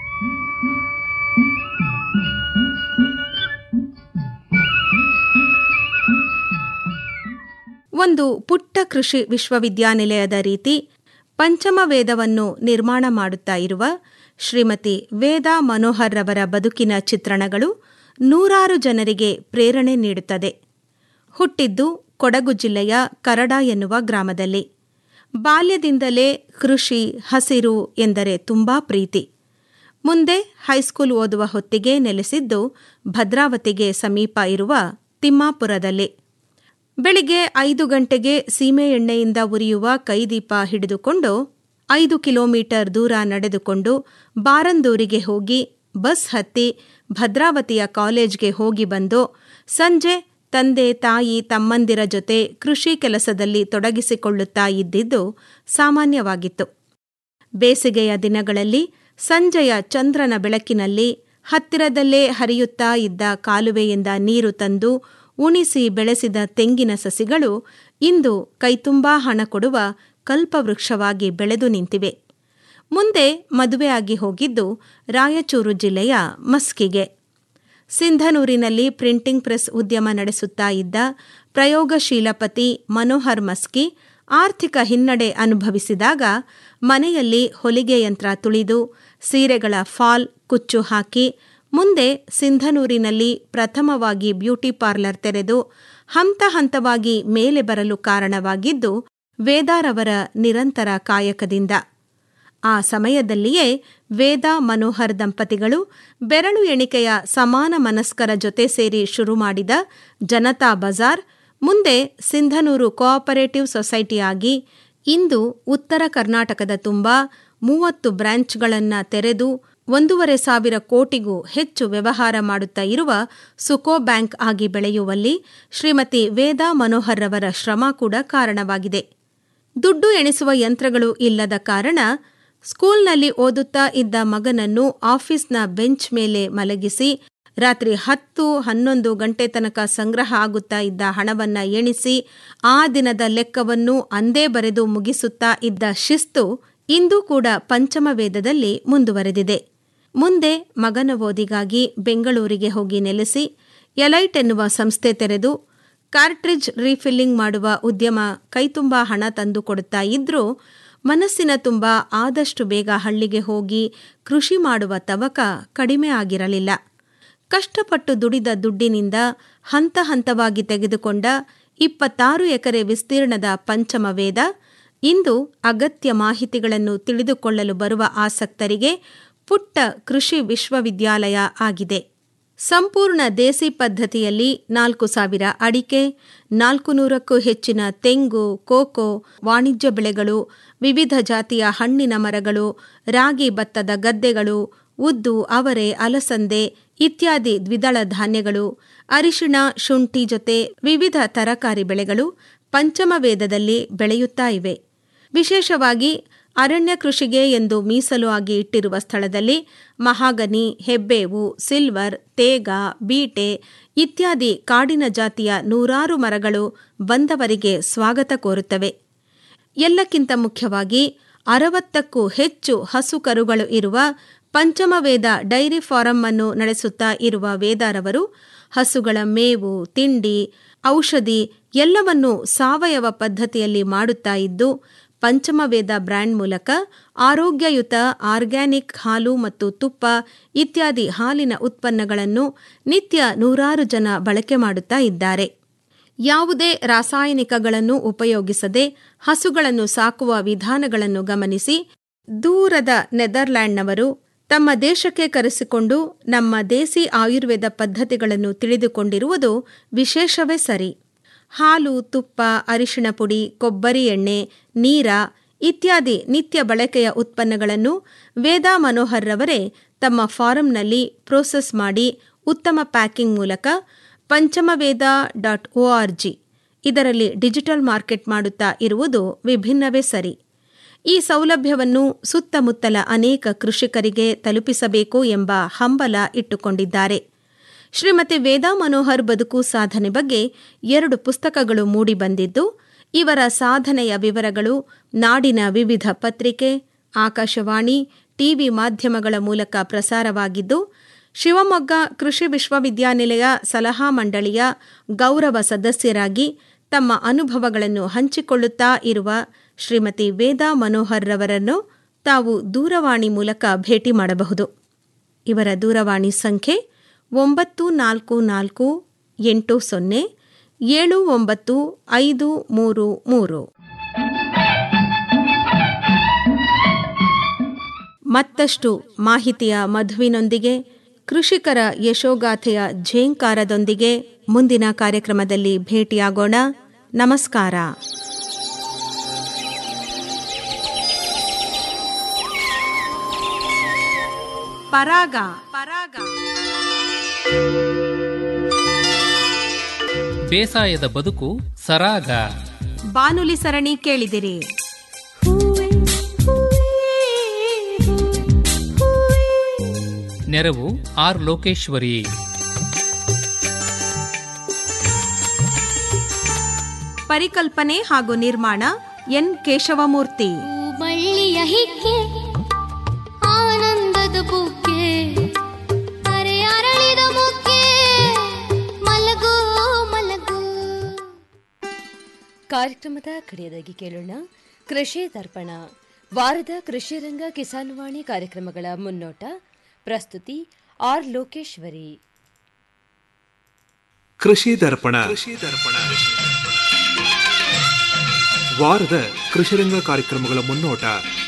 ಒಂದು ಪುಟ್ಟ ಕೃಷಿ ವಿಶ್ವವಿದ್ಯಾನಿಲಯದ ರೀತಿ ಪಂಚಮ ವೇದವನ್ನು ನಿರ್ಮಾಣ ಮಾಡುತ್ತಾ ಇರುವ ಶ್ರೀಮತಿ ವೇದಾ ಮನೋಹರ್ ರವರ ಬದುಕಿನ ಚಿತ್ರಣಗಳು ನೂರಾರು ಜನರಿಗೆ ಪ್ರೇರಣೆ ನೀಡುತ್ತದೆ ಹುಟ್ಟಿದ್ದು ಕೊಡಗು ಜಿಲ್ಲೆಯ ಕರಡ ಎನ್ನುವ ಗ್ರಾಮದಲ್ಲಿ ಬಾಲ್ಯದಿಂದಲೇ ಕೃಷಿ ಹಸಿರು ಎಂದರೆ ತುಂಬಾ ಪ್ರೀತಿ ಮುಂದೆ ಹೈಸ್ಕೂಲ್ ಓದುವ ಹೊತ್ತಿಗೆ ನೆಲೆಸಿದ್ದು ಭದ್ರಾವತಿಗೆ ಸಮೀಪ ಇರುವ ತಿಮ್ಮಾಪುರದಲ್ಲಿ ಬೆಳಿಗ್ಗೆ ಐದು ಗಂಟೆಗೆ ಸೀಮೆ ಎಣ್ಣೆಯಿಂದ ಉರಿಯುವ ಕೈದೀಪ ಹಿಡಿದುಕೊಂಡು ಐದು ಕಿಲೋಮೀಟರ್ ದೂರ ನಡೆದುಕೊಂಡು ಬಾರಂದೂರಿಗೆ ಹೋಗಿ ಬಸ್ ಹತ್ತಿ ಭದ್ರಾವತಿಯ ಕಾಲೇಜ್ಗೆ ಹೋಗಿ ಬಂದು ಸಂಜೆ ತಂದೆ ತಾಯಿ ತಮ್ಮಂದಿರ ಜೊತೆ ಕೃಷಿ ಕೆಲಸದಲ್ಲಿ ತೊಡಗಿಸಿಕೊಳ್ಳುತ್ತಾ ಇದ್ದಿದ್ದು ಸಾಮಾನ್ಯವಾಗಿತ್ತು ಬೇಸಿಗೆಯ ದಿನಗಳಲ್ಲಿ ಸಂಜೆಯ ಚಂದ್ರನ ಬೆಳಕಿನಲ್ಲಿ ಹತ್ತಿರದಲ್ಲೇ ಹರಿಯುತ್ತಾ ಇದ್ದ ಕಾಲುವೆಯಿಂದ ನೀರು ತಂದು ಉಣಿಸಿ ಬೆಳೆಸಿದ ತೆಂಗಿನ ಸಸಿಗಳು ಇಂದು ಕೈತುಂಬಾ ಹಣ ಕೊಡುವ ಕಲ್ಪವೃಕ್ಷವಾಗಿ ಬೆಳೆದು ನಿಂತಿವೆ ಮುಂದೆ ಮದುವೆಯಾಗಿ ಹೋಗಿದ್ದು ರಾಯಚೂರು ಜಿಲ್ಲೆಯ ಮಸ್ಕಿಗೆ ಸಿಂಧನೂರಿನಲ್ಲಿ ಪ್ರಿಂಟಿಂಗ್ ಪ್ರೆಸ್ ಉದ್ಯಮ ನಡೆಸುತ್ತಾ ಇದ್ದ ಪ್ರಯೋಗಶೀಲ ಪತಿ ಮನೋಹರ್ ಮಸ್ಕಿ ಆರ್ಥಿಕ ಹಿನ್ನಡೆ ಅನುಭವಿಸಿದಾಗ ಮನೆಯಲ್ಲಿ ಹೊಲಿಗೆ ಯಂತ್ರ ತುಳಿದು ಸೀರೆಗಳ ಫಾಲ್ ಕುಚ್ಚು ಹಾಕಿ ಮುಂದೆ ಸಿಂಧನೂರಿನಲ್ಲಿ ಪ್ರಥಮವಾಗಿ ಬ್ಯೂಟಿ ಪಾರ್ಲರ್ ತೆರೆದು ಹಂತ ಹಂತವಾಗಿ ಮೇಲೆ ಬರಲು ಕಾರಣವಾಗಿದ್ದು ವೇದಾರವರ ನಿರಂತರ ಕಾಯಕದಿಂದ ಆ ಸಮಯದಲ್ಲಿಯೇ ವೇದ ಮನೋಹರ್ ದಂಪತಿಗಳು ಬೆರಳು ಎಣಿಕೆಯ ಸಮಾನ ಮನಸ್ಕರ ಜೊತೆ ಸೇರಿ ಶುರು ಮಾಡಿದ ಜನತಾ ಬಜಾರ್ ಮುಂದೆ ಸಿಂಧನೂರು ಕೋಆಪರೇಟಿವ್ ಸೊಸೈಟಿಯಾಗಿ ಇಂದು ಉತ್ತರ ಕರ್ನಾಟಕದ ತುಂಬ ಮೂವತ್ತು ಬ್ರಾಂಚ್ಗಳನ್ನು ತೆರೆದು ಒಂದೂವರೆ ಸಾವಿರ ಕೋಟಿಗೂ ಹೆಚ್ಚು ವ್ಯವಹಾರ ಮಾಡುತ್ತಾ ಇರುವ ಸುಕೋ ಬ್ಯಾಂಕ್ ಆಗಿ ಬೆಳೆಯುವಲ್ಲಿ ಶ್ರೀಮತಿ ವೇದಾ ಮನೋಹರ್ ರವರ ಶ್ರಮ ಕೂಡ ಕಾರಣವಾಗಿದೆ ದುಡ್ಡು ಎಣಿಸುವ ಯಂತ್ರಗಳು ಇಲ್ಲದ ಕಾರಣ ಸ್ಕೂಲ್ನಲ್ಲಿ ಓದುತ್ತಾ ಇದ್ದ ಮಗನನ್ನು ಆಫೀಸ್ನ ಬೆಂಚ್ ಮೇಲೆ ಮಲಗಿಸಿ ರಾತ್ರಿ ಹತ್ತು ಹನ್ನೊಂದು ಗಂಟೆ ತನಕ ಸಂಗ್ರಹ ಆಗುತ್ತಾ ಇದ್ದ ಹಣವನ್ನ ಎಣಿಸಿ ಆ ದಿನದ ಲೆಕ್ಕವನ್ನು ಅಂದೇ ಬರೆದು ಮುಗಿಸುತ್ತಾ ಇದ್ದ ಶಿಸ್ತು ಇಂದೂ ಕೂಡ ಪಂಚಮ ವೇದದಲ್ಲಿ ಮುಂದುವರೆದಿದೆ ಮುಂದೆ ಮಗನ ಓದಿಗಾಗಿ ಬೆಂಗಳೂರಿಗೆ ಹೋಗಿ ನೆಲೆಸಿ ಎಲೈಟ್ ಎನ್ನುವ ಸಂಸ್ಥೆ ತೆರೆದು ಕಾರ್ಟ್ರಿಜ್ ರೀಫಿಲ್ಲಿಂಗ್ ಮಾಡುವ ಉದ್ಯಮ ಕೈತುಂಬಾ ಹಣ ತಂದು ಕೊಡುತ್ತಾ ಇದ್ರೂ ಮನಸ್ಸಿನ ತುಂಬ ಆದಷ್ಟು ಬೇಗ ಹಳ್ಳಿಗೆ ಹೋಗಿ ಕೃಷಿ ಮಾಡುವ ತವಕ ಕಡಿಮೆ ಆಗಿರಲಿಲ್ಲ ಕಷ್ಟಪಟ್ಟು ದುಡಿದ ದುಡ್ಡಿನಿಂದ ಹಂತ ಹಂತವಾಗಿ ತೆಗೆದುಕೊಂಡ ಇಪ್ಪತ್ತಾರು ಎಕರೆ ವಿಸ್ತೀರ್ಣದ ಪಂಚಮ ವೇದ ಇಂದು ಅಗತ್ಯ ಮಾಹಿತಿಗಳನ್ನು ತಿಳಿದುಕೊಳ್ಳಲು ಬರುವ ಆಸಕ್ತರಿಗೆ ಪುಟ್ಟ ಕೃಷಿ ವಿಶ್ವವಿದ್ಯಾಲಯ ಆಗಿದೆ ಸಂಪೂರ್ಣ ದೇಸಿ ಪದ್ಧತಿಯಲ್ಲಿ ನಾಲ್ಕು ಸಾವಿರ ಅಡಿಕೆ ನಾಲ್ಕು ನೂರಕ್ಕೂ ಹೆಚ್ಚಿನ ತೆಂಗು ಕೋಕೋ ವಾಣಿಜ್ಯ ಬೆಳೆಗಳು ವಿವಿಧ ಜಾತಿಯ ಹಣ್ಣಿನ ಮರಗಳು ರಾಗಿ ಭತ್ತದ ಗದ್ದೆಗಳು ಉದ್ದು ಅವರೆ ಅಲಸಂದೆ ಇತ್ಯಾದಿ ದ್ವಿದಳ ಧಾನ್ಯಗಳು ಅರಿಶಿಣ ಶುಂಠಿ ಜೊತೆ ವಿವಿಧ ತರಕಾರಿ ಬೆಳೆಗಳು ಪಂಚಮ ವೇದದಲ್ಲಿ ಬೆಳೆಯುತ್ತಾ ಇವೆ ವಿಶೇಷವಾಗಿ ಅರಣ್ಯ ಕೃಷಿಗೆ ಎಂದು ಮೀಸಲು ಆಗಿ ಇಟ್ಟಿರುವ ಸ್ಥಳದಲ್ಲಿ ಮಹಾಗನಿ ಹೆಬ್ಬೇವು ಸಿಲ್ವರ್ ತೇಗ ಬೀಟೆ ಇತ್ಯಾದಿ ಕಾಡಿನ ಜಾತಿಯ ನೂರಾರು ಮರಗಳು ಬಂದವರಿಗೆ ಸ್ವಾಗತ ಕೋರುತ್ತವೆ ಎಲ್ಲಕ್ಕಿಂತ ಮುಖ್ಯವಾಗಿ ಅರವತ್ತಕ್ಕೂ ಹೆಚ್ಚು ಹಸು ಕರುಗಳು ಇರುವ ಪಂಚಮವೇದ ಡೈರಿ ಫಾರಂ ಅನ್ನು ನಡೆಸುತ್ತಾ ಇರುವ ವೇದಾರವರು ಹಸುಗಳ ಮೇವು ತಿಂಡಿ ಔಷಧಿ ಎಲ್ಲವನ್ನೂ ಸಾವಯವ ಪದ್ಧತಿಯಲ್ಲಿ ಮಾಡುತ್ತಾ ಇದ್ದು ಪಂಚಮವೇದ ಬ್ರ್ಯಾಂಡ್ ಮೂಲಕ ಆರೋಗ್ಯಯುತ ಆರ್ಗ್ಯಾನಿಕ್ ಹಾಲು ಮತ್ತು ತುಪ್ಪ ಇತ್ಯಾದಿ ಹಾಲಿನ ಉತ್ಪನ್ನಗಳನ್ನು ನಿತ್ಯ ನೂರಾರು ಜನ ಬಳಕೆ ಮಾಡುತ್ತಾ ಇದ್ದಾರೆ ಯಾವುದೇ ರಾಸಾಯನಿಕಗಳನ್ನು ಉಪಯೋಗಿಸದೆ ಹಸುಗಳನ್ನು ಸಾಕುವ ವಿಧಾನಗಳನ್ನು ಗಮನಿಸಿ ದೂರದ ನೆದರ್ಲ್ಯಾಂಡ್ನವರು ತಮ್ಮ ದೇಶಕ್ಕೆ ಕರೆಸಿಕೊಂಡು ನಮ್ಮ ದೇಸಿ ಆಯುರ್ವೇದ ಪದ್ಧತಿಗಳನ್ನು ತಿಳಿದುಕೊಂಡಿರುವುದು ವಿಶೇಷವೇ ಸರಿ ಹಾಲು ತುಪ್ಪ ಅರಿಶಿಣ ಪುಡಿ ಕೊಬ್ಬರಿ ಎಣ್ಣೆ ನೀರ ಇತ್ಯಾದಿ ನಿತ್ಯ ಬಳಕೆಯ ಉತ್ಪನ್ನಗಳನ್ನು ವೇದಾ ಮನೋಹರ್ ರವರೇ ತಮ್ಮ ಫಾರಂನಲ್ಲಿ ಪ್ರೋಸೆಸ್ ಮಾಡಿ ಉತ್ತಮ ಪ್ಯಾಕಿಂಗ್ ಮೂಲಕ Panchamaveda dot O R G ಇದರಲ್ಲಿ ಡಿಜಿಟಲ್ ಮಾರ್ಕೆಟ್ ಮಾಡುತ್ತಾ ಇರುವುದು ವಿಭಿನ್ನವೇ ಸರಿ ಈ ಸೌಲಭ್ಯವನ್ನು ಸುತ್ತಮುತ್ತಲ ಅನೇಕ ಕೃಷಿಕರಿಗೆ ತಲುಪಿಸಬೇಕು ಎಂಬ ಹಂಬಲ ಇಟ್ಟುಕೊಂಡಿದ್ದಾರೆ ಶ್ರೀಮತಿ ವೇದಾ ಮನೋಹರ್ ಬದುಕು ಸಾಧನೆ ಬಗ್ಗೆ ಎರಡು ಪುಸ್ತಕಗಳು ಮೂಡಿಬಂದಿದ್ದು ಇವರ ಸಾಧನೆಯ ವಿವರಗಳು ನಾಡಿನ ವಿವಿಧ ಪತ್ರಿಕೆ ಆಕಾಶವಾಣಿ ಟಿವಿ ಮಾಧ್ಯಮಗಳ ಮೂಲಕ ಪ್ರಸಾರವಾಗಿದ್ದು ಶಿವಮೊಗ್ಗ ಕೃಷಿ ವಿಶ್ವವಿದ್ಯಾನಿಲಯ ಸಲಹಾ ಮಂಡಳಿಯ ಗೌರವ ಸದಸ್ಯರಾಗಿ ತಮ್ಮ ಅನುಭವಗಳನ್ನು ಹಂಚಿಕೊಳ್ಳುತ್ತಾ ಇರುವ ಶ್ರೀಮತಿ ವೇದಾ ಮನೋಹರ್ ರವರನ್ನು ತಾವು ದೂರವಾಣಿ ಮೂಲಕ ಭೇಟಿ ಮಾಡಬಹುದು ಇವರ ದೂರವಾಣಿ ಸಂಖ್ಯೆ ಒಂಬತ್ತು ನಾಲ್ಕು ನಾಲ್ಕು ಎಂಟು ಸೊನ್ನೆ ಏಳು ಒಂಬತ್ತು ಐದು ಮೂರು ಮೂರು ಮತ್ತಷ್ಟು ಮಾಹಿತಿಯ ಮಧುವಿನೊಂದಿಗೆ ಕೃಷಿಕರ ಯಶೋಗಾಥೆಯ ಝೇಂಕಾರದೊಂದಿಗೆ ಮುಂದಿನ ಕಾರ್ಯಕ್ರಮದಲ್ಲಿ ಭೇಟಿಯಾಗೋಣ ನಮಸ್ಕಾರ ಪರಾಗ ಪರಾಗ ಬೇಸಾಯದ ಬದುಕು ಸರಾಗ ಬಾನುಲಿ ಸರಣಿ ಕೇಳಿದಿರಿ ನೆರವು ಆರ್ ಲೋಕೇಶ್ವರಿ ಪರಿಕಲ್ಪನೆ ಹಾಗೂ ನಿರ್ಮಾಣ ಎನ್ ಕೇಶವಮೂರ್ತಿ ಬಳ್ಳಿಯ ಹಿಕ್ಕೆ ಆನಂದದ ಬುಕ್ಕೆ ಅರೆ ಅರಳಿದ ಮುಕ್ಕೆ ಮಲಗೋ ಮಲಗೋ ಕಾರ್ಯಕ್ರಮದ ಕಡೆಯದಾಗಿ ಕೇಳೋಣ ಕೃಷಿ ದರ್ಪಣ ವಾರದ ಕೃಷಿ ರಂಗ ಕಿಸಾನ್ವಾಣಿ ಕಾರ್ಯಕ್ರಮಗಳ ಮುನ್ನೋಟ ಪ್ರಸ್ತುತಿ ಆರ್ ಲೋಕೇಶ್ವರಿ ಕೃಷಿ ದರ್ಪಣ ವಾರದ ಕೃಷಿರಂಗ ಕಾರ್ಯಕ್ರಮಗಳ ಮುನ್ನೋಟ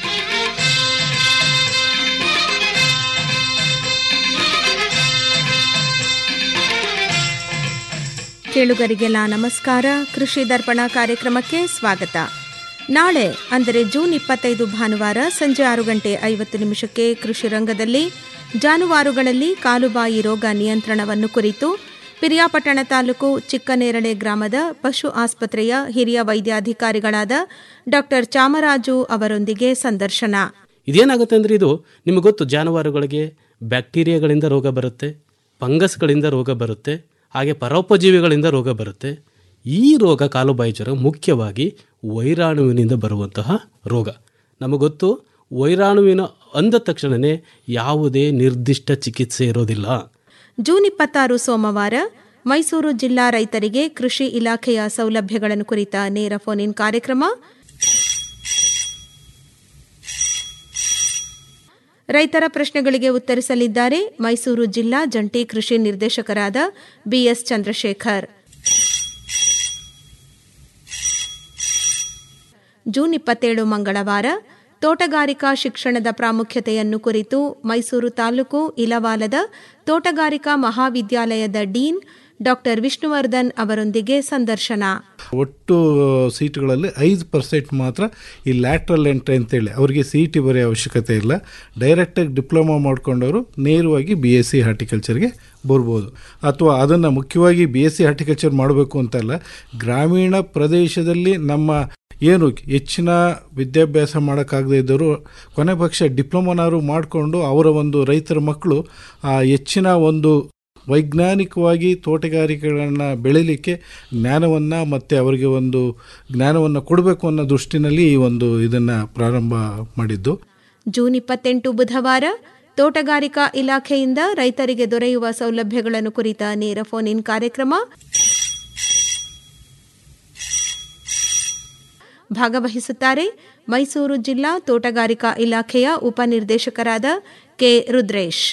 ಕೇಳುಗರಿಗೆಲ್ಲ ನಮಸ್ಕಾರ ಕೃಷಿ ದರ್ಪಣ ಕಾರ್ಯಕ್ರಮಕ್ಕೆ ಸ್ವಾಗತ ನಾಳೆ ಅಂದರೆ ಜೂನ್ ಇಪ್ಪತ್ತೈದು ಭಾನುವಾರ ಸಂಜೆ ಆರು ಗಂಟೆ ಐವತ್ತು ನಿಮಿಷಕ್ಕೆ ಕೃಷಿ ರಂಗದಲ್ಲಿ ಜಾನುವಾರುಗಳಲ್ಲಿ ಕಾಲುಬಾಯಿ ರೋಗ ನಿಯಂತ್ರಣವನ್ನು ಕುರಿತು ಪಿರಿಯಾಪಟ್ಟಣ ತಾಲೂಕು ಚಿಕ್ಕನೇರಳೆ ಗ್ರಾಮದ ಪಶು ಆಸ್ಪತ್ರೆಯ ಹಿರಿಯ ವೈದ್ಯಾಧಿಕಾರಿಗಳಾದ ಡಾಕ್ಟರ್ ಚಾಮರಾಜು ಅವರೊಂದಿಗೆ ಸಂದರ್ಶನ ಇದೇನಾಗುತ್ತೆ ಅಂದರೆ ಇದು ನಿಮಗೆ ಗೊತ್ತು ಜಾನುವಾರುಗಳಿಗೆ ಬ್ಯಾಕ್ಟೀರಿಯಾಗಳಿಂದ ರೋಗ ಬರುತ್ತೆ ಫಂಗಸ್ಗಳಿಂದ ರೋಗ ಬರುತ್ತೆ ಹಾಗೆ ಪರೋಪಜೀವಿಗಳಿಂದ ರೋಗ ಬರುತ್ತೆ ಈ ರೋಗ ಕಾಲುಬಾಯಿ ಜ್ವರ ಮುಖ್ಯವಾಗಿ ವೈರಾಣುವಿನಿಂದ ಬರುವಂತಹ ರೋಗ ನಮಗೊತ್ತು ವೈರಾಣುವಿನ ಅಂದ ತಕ್ಷಣವೇ ಯಾವುದೇ ನಿರ್ದಿಷ್ಟ ಚಿಕಿತ್ಸೆ ಇರೋದಿಲ್ಲ ಜೂನ್ ಇಪ್ಪತ್ತಾರು ಸೋಮವಾರ ಮೈಸೂರು ಜಿಲ್ಲಾ ರೈತರಿಗೆ ಕೃಷಿ ಇಲಾಖೆಯ ಸೌಲಭ್ಯಗಳನ್ನು ಕುರಿತ ನೇರ ಫೋನ್ ಇನ್ ಕಾರ್ಯಕ್ರಮ ರೈತರ ಪ್ರಶ್ನೆಗಳಿಗೆ ಉತ್ತರಿಸಲಿದ್ದಾರೆ ಮೈಸೂರು ಜಿಲ್ಲಾ ಜಂಟಿ ಕೃಷಿ ನಿರ್ದೇಶಕರಾದ ಬಿಎಸ್ ಚಂದ್ರಶೇಖರ್ ಜೂನ್ ಇಪ್ಪತ್ತೇಳು ಮಂಗಳವಾರ ತೋಟಗಾರಿಕಾ ಶಿಕ್ಷಣದ ಪ್ರಾಮುಖ್ಯತೆಯನ್ನು ಕುರಿತು ಮೈಸೂರು ತಾಲೂಕು ಇಲವಾಲದ ತೋಟಗಾರಿಕಾ ಮಹಾವಿದ್ಯಾಲಯದ ಡೀನ್ ಡಾಕ್ಟರ್ ವಿಷ್ಣುವರ್ಧನ್ ಅವರೊಂದಿಗೆ ಸಂದರ್ಶನ ಒಟ್ಟು ಸೀಟುಗಳಲ್ಲಿ ಐದು ಪರ್ಸೆಂಟ್ ಮಾತ್ರ ಈ ಲ್ಯಾಟ್ರಲ್ ಎಂಟ್ರಿ ಅಂತೇಳಿ ಅವರಿಗೆ ಸಿ ಟಿ ಬರೆಯೋ ಅವಶ್ಯಕತೆ ಇಲ್ಲ ಡೈರೆಕ್ಟಾಗಿ ಡಿಪ್ಲೊಮಾ ಮಾಡ್ಕೊಂಡವರು ನೇರವಾಗಿ ಬಿ ಎಸ್ ಸಿ ಹಾರ್ಟಿಕಲ್ಚರ್ಗೆ ಬರ್ಬೋದು ಅಥವಾ ಅದನ್ನು ಮುಖ್ಯವಾಗಿ ಬಿ ಎಸ್ ಸಿ ಹಾರ್ಟಿಕಲ್ಚರ್ ಮಾಡಬೇಕು ಅಂತಲ್ಲ ಗ್ರಾಮೀಣ ಪ್ರದೇಶದಲ್ಲಿ ನಮ್ಮ ಏನು ಹೆಚ್ಚಿನ ವಿದ್ಯಾಭ್ಯಾಸ ಮಾಡೋಕ್ಕಾಗದೇ ಇದ್ದವರು ಕೊನೆ ಪಕ್ಷ ಡಿಪ್ಲೊಮಾನಾರು ಮಾಡಿಕೊಂಡು ಅವರ ಒಂದು ರೈತರ ಮಕ್ಕಳು ಆ ಹೆಚ್ಚಿನ ಒಂದು ವೈಜ್ಞಾನಿಕವಾಗಿ ತೋಟಗಾರಿಕೆಗಳನ್ನು ಬೆಳೀಲಿಕ್ಕೆ ಜ್ಞಾನವನ್ನು ಮತ್ತು ಅವರಿಗೆ ಒಂದು ಜ್ಞಾನವನ್ನು ಕೊಡಬೇಕು ಅನ್ನೋ ದೃಷ್ಟಿನಲ್ಲಿ ಈ ಒಂದು ಇದನ್ನು ಪ್ರಾರಂಭ ಮಾಡಿದ್ದು ಜೂನ್ ಇಪ್ಪತ್ತೆಂಟು ಬುಧವಾರ ತೋಟಗಾರಿಕಾ ಇಲಾಖೆಯಿಂದ ರೈತರಿಗೆ ದೊರೆಯುವ ಸೌಲಭ್ಯಗಳನ್ನು ಕುರಿತ ನೇರ ಫೋನ್ ಇನ್ ಕಾರ್ಯಕ್ರಮ ಭಾಗವಹಿಸುತ್ತಾರೆ ಮೈಸೂರು ಜಿಲ್ಲಾ ತೋಟಗಾರಿಕಾ ಇಲಾಖೆಯ ಉಪನಿರ್ದೇಶಕರಾದ ಕೆ ರುದ್ರೇಶ್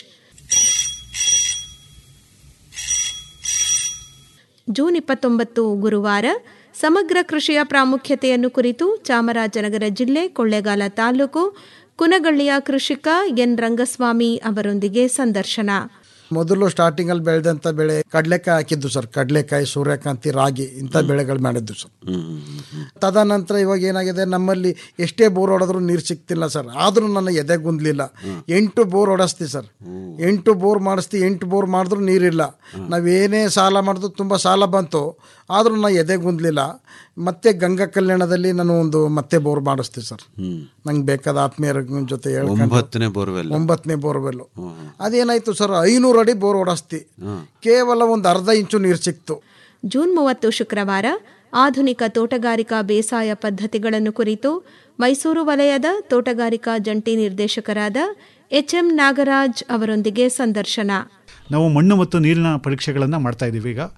ಜೂನ್ ಇಪ್ಪತ್ತೊಂಬತ್ತು ಗುರುವಾರ ಸಮಗ್ರ ಕೃಷಿಯ ಪ್ರಾಮುಖ್ಯತೆಯನ್ನು ಕುರಿತು ಚಾಮರಾಜನಗರ ಜಿಲ್ಲೆ ಕೊಳ್ಳೇಗಾಲ ತಾಲೂಕು ಕುನಗಳ್ಳಿಯ ಕೃಷಿಕ ಎನ್ ರಂಗಸ್ವಾಮಿ ಅವರೊಂದಿಗೆ ಸಂದರ್ಶನ ಮೊದಲು ಸ್ಟಾರ್ಟಿಂಗಲ್ಲಿ ಬೆಳೆದಂಥ ಬೆಳೆ ಕಡಲೆಕಾಯಿ ಹಾಕಿದ್ದು ಸರ್ ಕಡಲೆಕಾಯಿ ಸೂರ್ಯಕಾಂತಿ ರಾಗಿ ಇಂಥ ಬೆಳೆಗಳು ಮಾಡಿದ್ದು ಸರ್ ತದನಂತರ ಇವಾಗ ಏನಾಗಿದೆ ನಮ್ಮಲ್ಲಿ ಎಷ್ಟೇ ಬೋರ್ ಹೊಡೆದ್ರೂ ನೀರು ಸಿಗ್ತಿಲ್ಲ ಸರ್ ಆದರೂ ನನ್ನ ಎದೆ ಗುಂದ್ಲಿಲ್ಲ ಎಂಟು ಬೋರ್ ಹೊಡೆಸ್ತೀವಿ ಸರ್ ಎಂಟು ಬೋರ್ ಮಾಡಿಸ್ತೀವಿ ಎಂಟು ಬೋರ್ ಮಾಡಿದ್ರೂ ನೀರಿಲ್ಲ ನಾವೇನೇ ಸಾಲ ಮಾಡಿದ್ರು ತುಂಬ ಸಾಲ ಬಂತು ಆದರೂ ನಾನು ಎದೆ ಗುಂದ್ಲಿಲ್ಲ ಮತ್ತೆ ಗಂಗಾ ಕಲ್ಯಾಣದಲ್ಲಿ ನಾನು ಒಂದು ಮತ್ತೆ ಬೋರ್ ಮಾಡಿಸ್ತೀವಿ ಸರ್ ನಂಗೆ ಬೇಕಾದ ಆತ್ಮೀಯರ ಜೊತೆ ಹೇಳ್ಕೊಂಡು ಒಂಬತ್ತನೇ ಬೋರ್ವೆಲ್ ಒಂಬತ್ತನೇ ಬೋರ್ವೆಲ್ಲು ಅದೇನಾಯ್ತು ಸರ್ ಐನೂರು ಅಡಿ ಬೋರ್ ಹೊಡೆಸ್ತಿ ಕೇವಲ ಒಂದು ಅರ್ಧ ಇಂಚು ನೀರು ಸಿಕ್ತು ಜೂನ್ ಮೂವತ್ತು ಶುಕ್ರವಾರ ಆಧುನಿಕ ತೋಟಗಾರಿಕಾ ಬೇಸಾಯ ಪದ್ಧತಿಗಳನ್ನು ಕುರಿತು ಮೈಸೂರು ವಲಯದ ತೋಟಗಾರಿಕಾ ಜಂಟಿ ನಿರ್ದೇಶಕರಾದ ಎಚ್ಎಂ ನಾಗರಾಜ್ ಅವರೊಂದಿಗೆ ಸಂದರ್ಶನ ನಾವು ಮಣ್ಣು ಮತ್ತು ನೀರಿನ ಪರೀಕ್ಷೆಗಳನ್ನು ಮಾಡ್ತಾ ಇದ್ದೀವಿ ಈಗ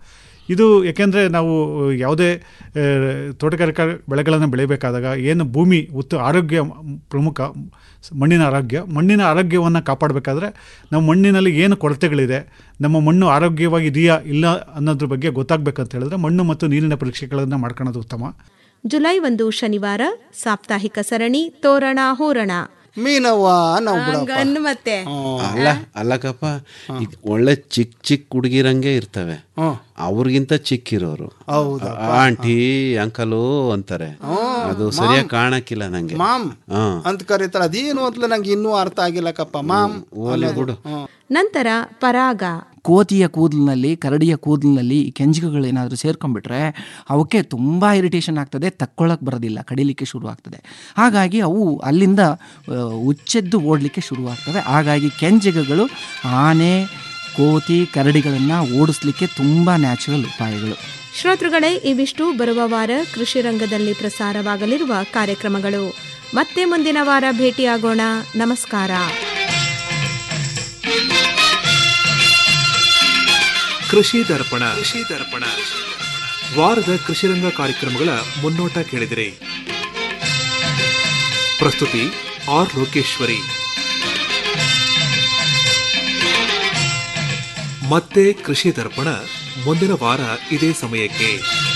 ಇದು ಏಕೆಂದರೆ ನಾವು ಯಾವುದೇ ಆ, ತೋಟಗಾರಿಕಾ ಬೆಳೆಗಳನ್ನು ಬೆಳಿಬೇಕಾದಾಗ ಏನು ಭೂಮಿ ಉತ್ತು ಆರೋಗ್ಯ ಪ್ರಮುಖ ಮಣ್ಣಿನ ಆರೋಗ್ಯ ಮಣ್ಣಿನ ಆರೋಗ್ಯವನ್ನು ಕಾಪಾಡಬೇಕಾದ್ರೆ ನಮ್ಮ ಮಣ್ಣಿನಲ್ಲಿ ಏನು ಕೊರತೆಗಳಿದೆ ನಮ್ಮ ಮಣ್ಣು ಆರೋಗ್ಯವಾಗಿ ಇದೆಯಾ ಇಲ್ಲ ಅನ್ನೋದ್ರ ಬಗ್ಗೆ ಗೊತ್ತಾಗಬೇಕಂತ ಹೇಳಿದ್ರೆ ಮಣ್ಣು ಮತ್ತು ನೀರಿನ ಪರೀಕ್ಷೆಗಳನ್ನು ಮಾಡ್ಕೊಳ್ಳೋದು ಉತ್ತಮ ಜುಲೈ ಒಂದು ಶನಿವಾರ ಸಾಪ್ತಾಹಿಕ ಸರಣಿ ತೋರಣ ಹೂರಣ ಮೀನವ್ವ ನಾವು ಹಂಗನ್ನು ಮತ್ತೆ ಅಲ್ಲ ಅಲ್ಲಕಪ್ಪ ಈಗ ಒಳ್ಳೆ ಚಿಕ್ಕ ಚಿಕ್ಕ ಹುಡುಗಿರಂಗೆ ಇರ್ತವೆ ಅವ್ರಿಗಿಂತ ಚಿಕ್ಕಿರೋರು ಆಂಟಿ ಅಂಕಲು ಅಂತಾರೆ ಅದು ಸರಿಯಾಗಿ ಕಾಣಕ್ಕಿಲ್ಲ ನಂಗೆ ಮಾಮ್ ಹಾ ಅಂತ ಕರೀತಾರೆ ಅದೇನು ಅಂತಲೇ ನಂಗೆ ಇನ್ನೂ ಅರ್ಥ ಆಗಿಲ್ಲಕಪ್ಪ ಮಾಮ್ ಓಲಿ ಬಿಡು ನಂತರ ಪರಾಗ ಕೋತಿಯ ಕೂದಲಿನಲ್ಲಿ ಕರಡಿಯ ಕೂದಲಿನಲ್ಲಿ ಈ ಕೆಂಜಿಗೆಗಳು ಏನಾದರೂ ಸೇರ್ಕೊಂಡ್ಬಿಟ್ರೆ ಅವಕ್ಕೆ ತುಂಬ ಇರಿಟೇಷನ್ ಆಗ್ತದೆ ತಕ್ಕೊಳ್ಳೋಕೆ ಬರೋದಿಲ್ಲ ಕಡಿಲಿಕ್ಕೆ ಶುರು ಆಗ್ತದೆ ಹಾಗಾಗಿ ಅವು ಅಲ್ಲಿಂದ ಆ, ಉಚ್ಚೆದ್ದು ಓಡಲಿಕ್ಕೆ ಶುರುವಾಗ್ತವೆ ಹಾಗಾಗಿ ಕೆಂಜಿಗೆಗಳು ಆನೆ ಕೋತಿ ಕರಡಿಗಳನ್ನು ಓಡಿಸ್ಲಿಕ್ಕೆ ತುಂಬ ನ್ಯಾಚುರಲ್ ಉಪಾಯಗಳು ಶ್ರೋತೃಗಳೇ ಇವಿಷ್ಟು ಬರುವ ವಾರ ಕೃಷಿ ರಂಗದಲ್ಲಿ ಪ್ರಸಾರವಾಗಲಿರುವ ಕಾರ್ಯಕ್ರಮಗಳು ಮತ್ತೆ ಮುಂದಿನ ವಾರ ಭೇಟಿಯಾಗೋಣ ನಮಸ್ಕಾರ ಕೃಷಿ ದರ್ಪಣ ಕೃಷಿ ದರ್ಪಣ ವಾರದ ಕೃಷಿರಂಗ ಕಾರ್ಯಕ್ರಮಗಳ ಮುನ್ನೋಟ ಕೇಳಿದಿರಿ ಪ್ರಸ್ತುತಿ ಆರ್ ಲೋಕೇಶ್ವರಿ ಮತ್ತೆ ಕೃಷಿ ದರ್ಪಣ ಮುಂದಿನ ವಾರ ಇದೇ ಸಮಯಕ್ಕೆ